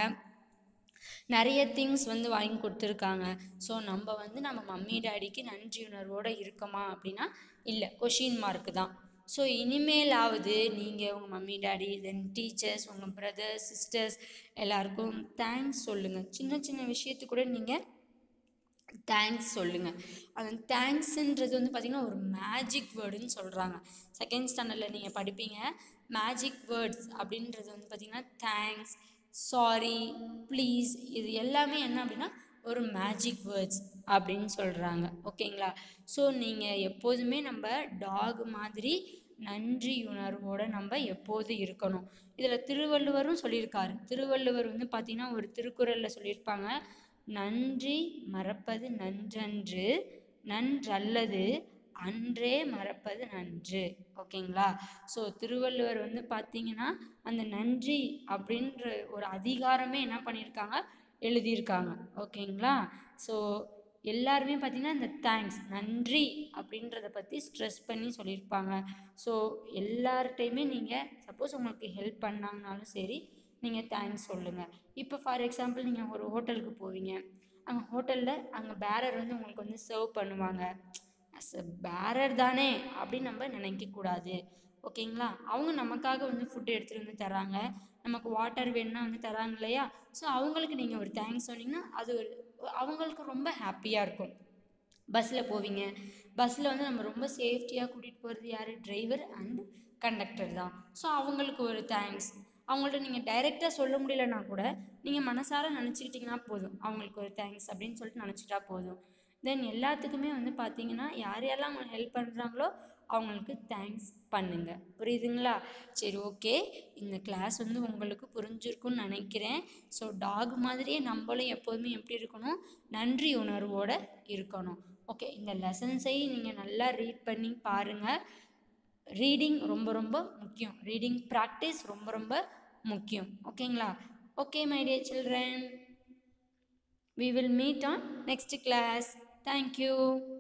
[SPEAKER 1] நிறைய திங்ஸ் வந்து வாங்கி கொடுத்துருக்காங்க ஸோ நம்ம வந்து நம்ம மம்மி டேடிக்கு நன்றி உணர்வோடு இருக்கோமா அப்படின்னா இல்லை கொஷின் மார்க்கு தான் ஸோ இனிமேலாவது நீங்கள் உங்கள் மம்மி டேடி தென் டீச்சர்ஸ் உங்கள் பிரதர்ஸ் சிஸ்டர்ஸ் எல்லாருக்கும் தேங்க்ஸ் சொல்லுங்கள் சின்ன சின்ன விஷயத்துக்கு கூட நீங்கள் தேங்க்ஸ் சொல்லுங்கள் அந்த தேங்க்ஸுன்றது வந்து பார்த்திங்கன்னா ஒரு மேஜிக் வேர்டுன்னு சொல்கிறாங்க செகண்ட் ஸ்டாண்டர்டில் நீங்கள் படிப்பீங்க மேஜிக் வேர்ட்ஸ் அப்படின்றது வந்து பார்த்திங்கன்னா தேங்க்ஸ் சாரி ப்ளீஸ் இது எல்லாமே என்ன அப்படின்னா ஒரு மேஜிக் வேர்ட்ஸ் அப்படின்னு சொல்கிறாங்க ஓகேங்களா ஸோ நீங்கள் எப்போதுமே நம்ம டாக் மாதிரி நன்றி உணர்வோடு நம்ம எப்போது இருக்கணும் இதில் திருவள்ளுவரும் சொல்லியிருக்காரு திருவள்ளுவர் வந்து பார்த்திங்கன்னா ஒரு திருக்குறளில் சொல்லியிருப்பாங்க நன்றி மறப்பது நன்றன்று நன்றல்லது அன்றே மறப்பது நன்று ஓகேங்களா ஸோ திருவள்ளுவர் வந்து பார்த்தீங்கன்னா அந்த நன்றி அப்படின்ற ஒரு அதிகாரமே என்ன பண்ணியிருக்காங்க எழுதியிருக்காங்க ஓகேங்களா ஸோ எல்லாருமே பார்த்திங்கன்னா இந்த தேங்க்ஸ் நன்றி அப்படின்றத பற்றி ஸ்ட்ரெஸ் பண்ணி சொல்லியிருப்பாங்க ஸோ எல்லார்ட்டையுமே நீங்கள் சப்போஸ் உங்களுக்கு ஹெல்ப் பண்ணாங்கனாலும் சரி நீங்கள் தேங்க்ஸ் சொல்லுங்கள் இப்போ ஃபார் எக்ஸாம்பிள் நீங்கள் ஒரு ஹோட்டலுக்கு போவீங்க அங்கே ஹோட்டலில் அங்கே பேரர் வந்து உங்களுக்கு வந்து சர்வ் பண்ணுவாங்க அஸ் அ பேரர் தானே அப்படின்னு நம்ம நினைக்கக்கூடாது ஓகேங்களா அவங்க நமக்காக வந்து ஃபுட்டு எடுத்துகிட்டு வந்து தராங்க நமக்கு வாட்டர் வேணும்னா வந்து தராங்க இல்லையா ஸோ அவங்களுக்கு நீங்கள் ஒரு தேங்க்ஸ் சொன்னீங்கன்னா அது ஒரு அவங்களுக்கு ரொம்ப ஹாப்பியாக இருக்கும் பஸ்ஸில் போவீங்க பஸ்ஸில் வந்து நம்ம ரொம்ப சேஃப்டியாக கூட்டிகிட்டு போகிறது யார் டிரைவர் அண்ட் கண்டக்டர் தான் ஸோ அவங்களுக்கு ஒரு தேங்க்ஸ் அவங்கள்ட்ட நீங்கள் டைரெக்டாக சொல்ல முடியலன்னா கூட நீங்கள் மனசார நினச்சிக்கிட்டிங்கன்னா போதும் அவங்களுக்கு ஒரு தேங்க்ஸ் அப்படின்னு சொல்லிட்டு நினச்சிட்டா போதும் தென் எல்லாத்துக்குமே வந்து பார்த்தீங்கன்னா யார் யாரெல்லாம் அவங்களுக்கு ஹெல்ப் பண்ணுறாங்களோ அவங்களுக்கு தேங்க்ஸ் பண்ணுங்க புரியுதுங்களா சரி ஓகே இந்த கிளாஸ் வந்து உங்களுக்கு புரிஞ்சிருக்கும்னு நினைக்கிறேன் ஸோ டாக் மாதிரியே நம்மளும் எப்போதுமே எப்படி இருக்கணும் நன்றி உணர்வோடு இருக்கணும் ஓகே இந்த லெசன்ஸையும் நீங்கள் நல்லா ரீட் பண்ணி பாருங்கள் ரீடிங் ரொம்ப ரொம்ப முக்கியம் ரீடிங் ப்ராக்டிஸ் ரொம்ப ரொம்ப முக்கியம் ஓகேங்களா okay my dear children we will meet on next class thank you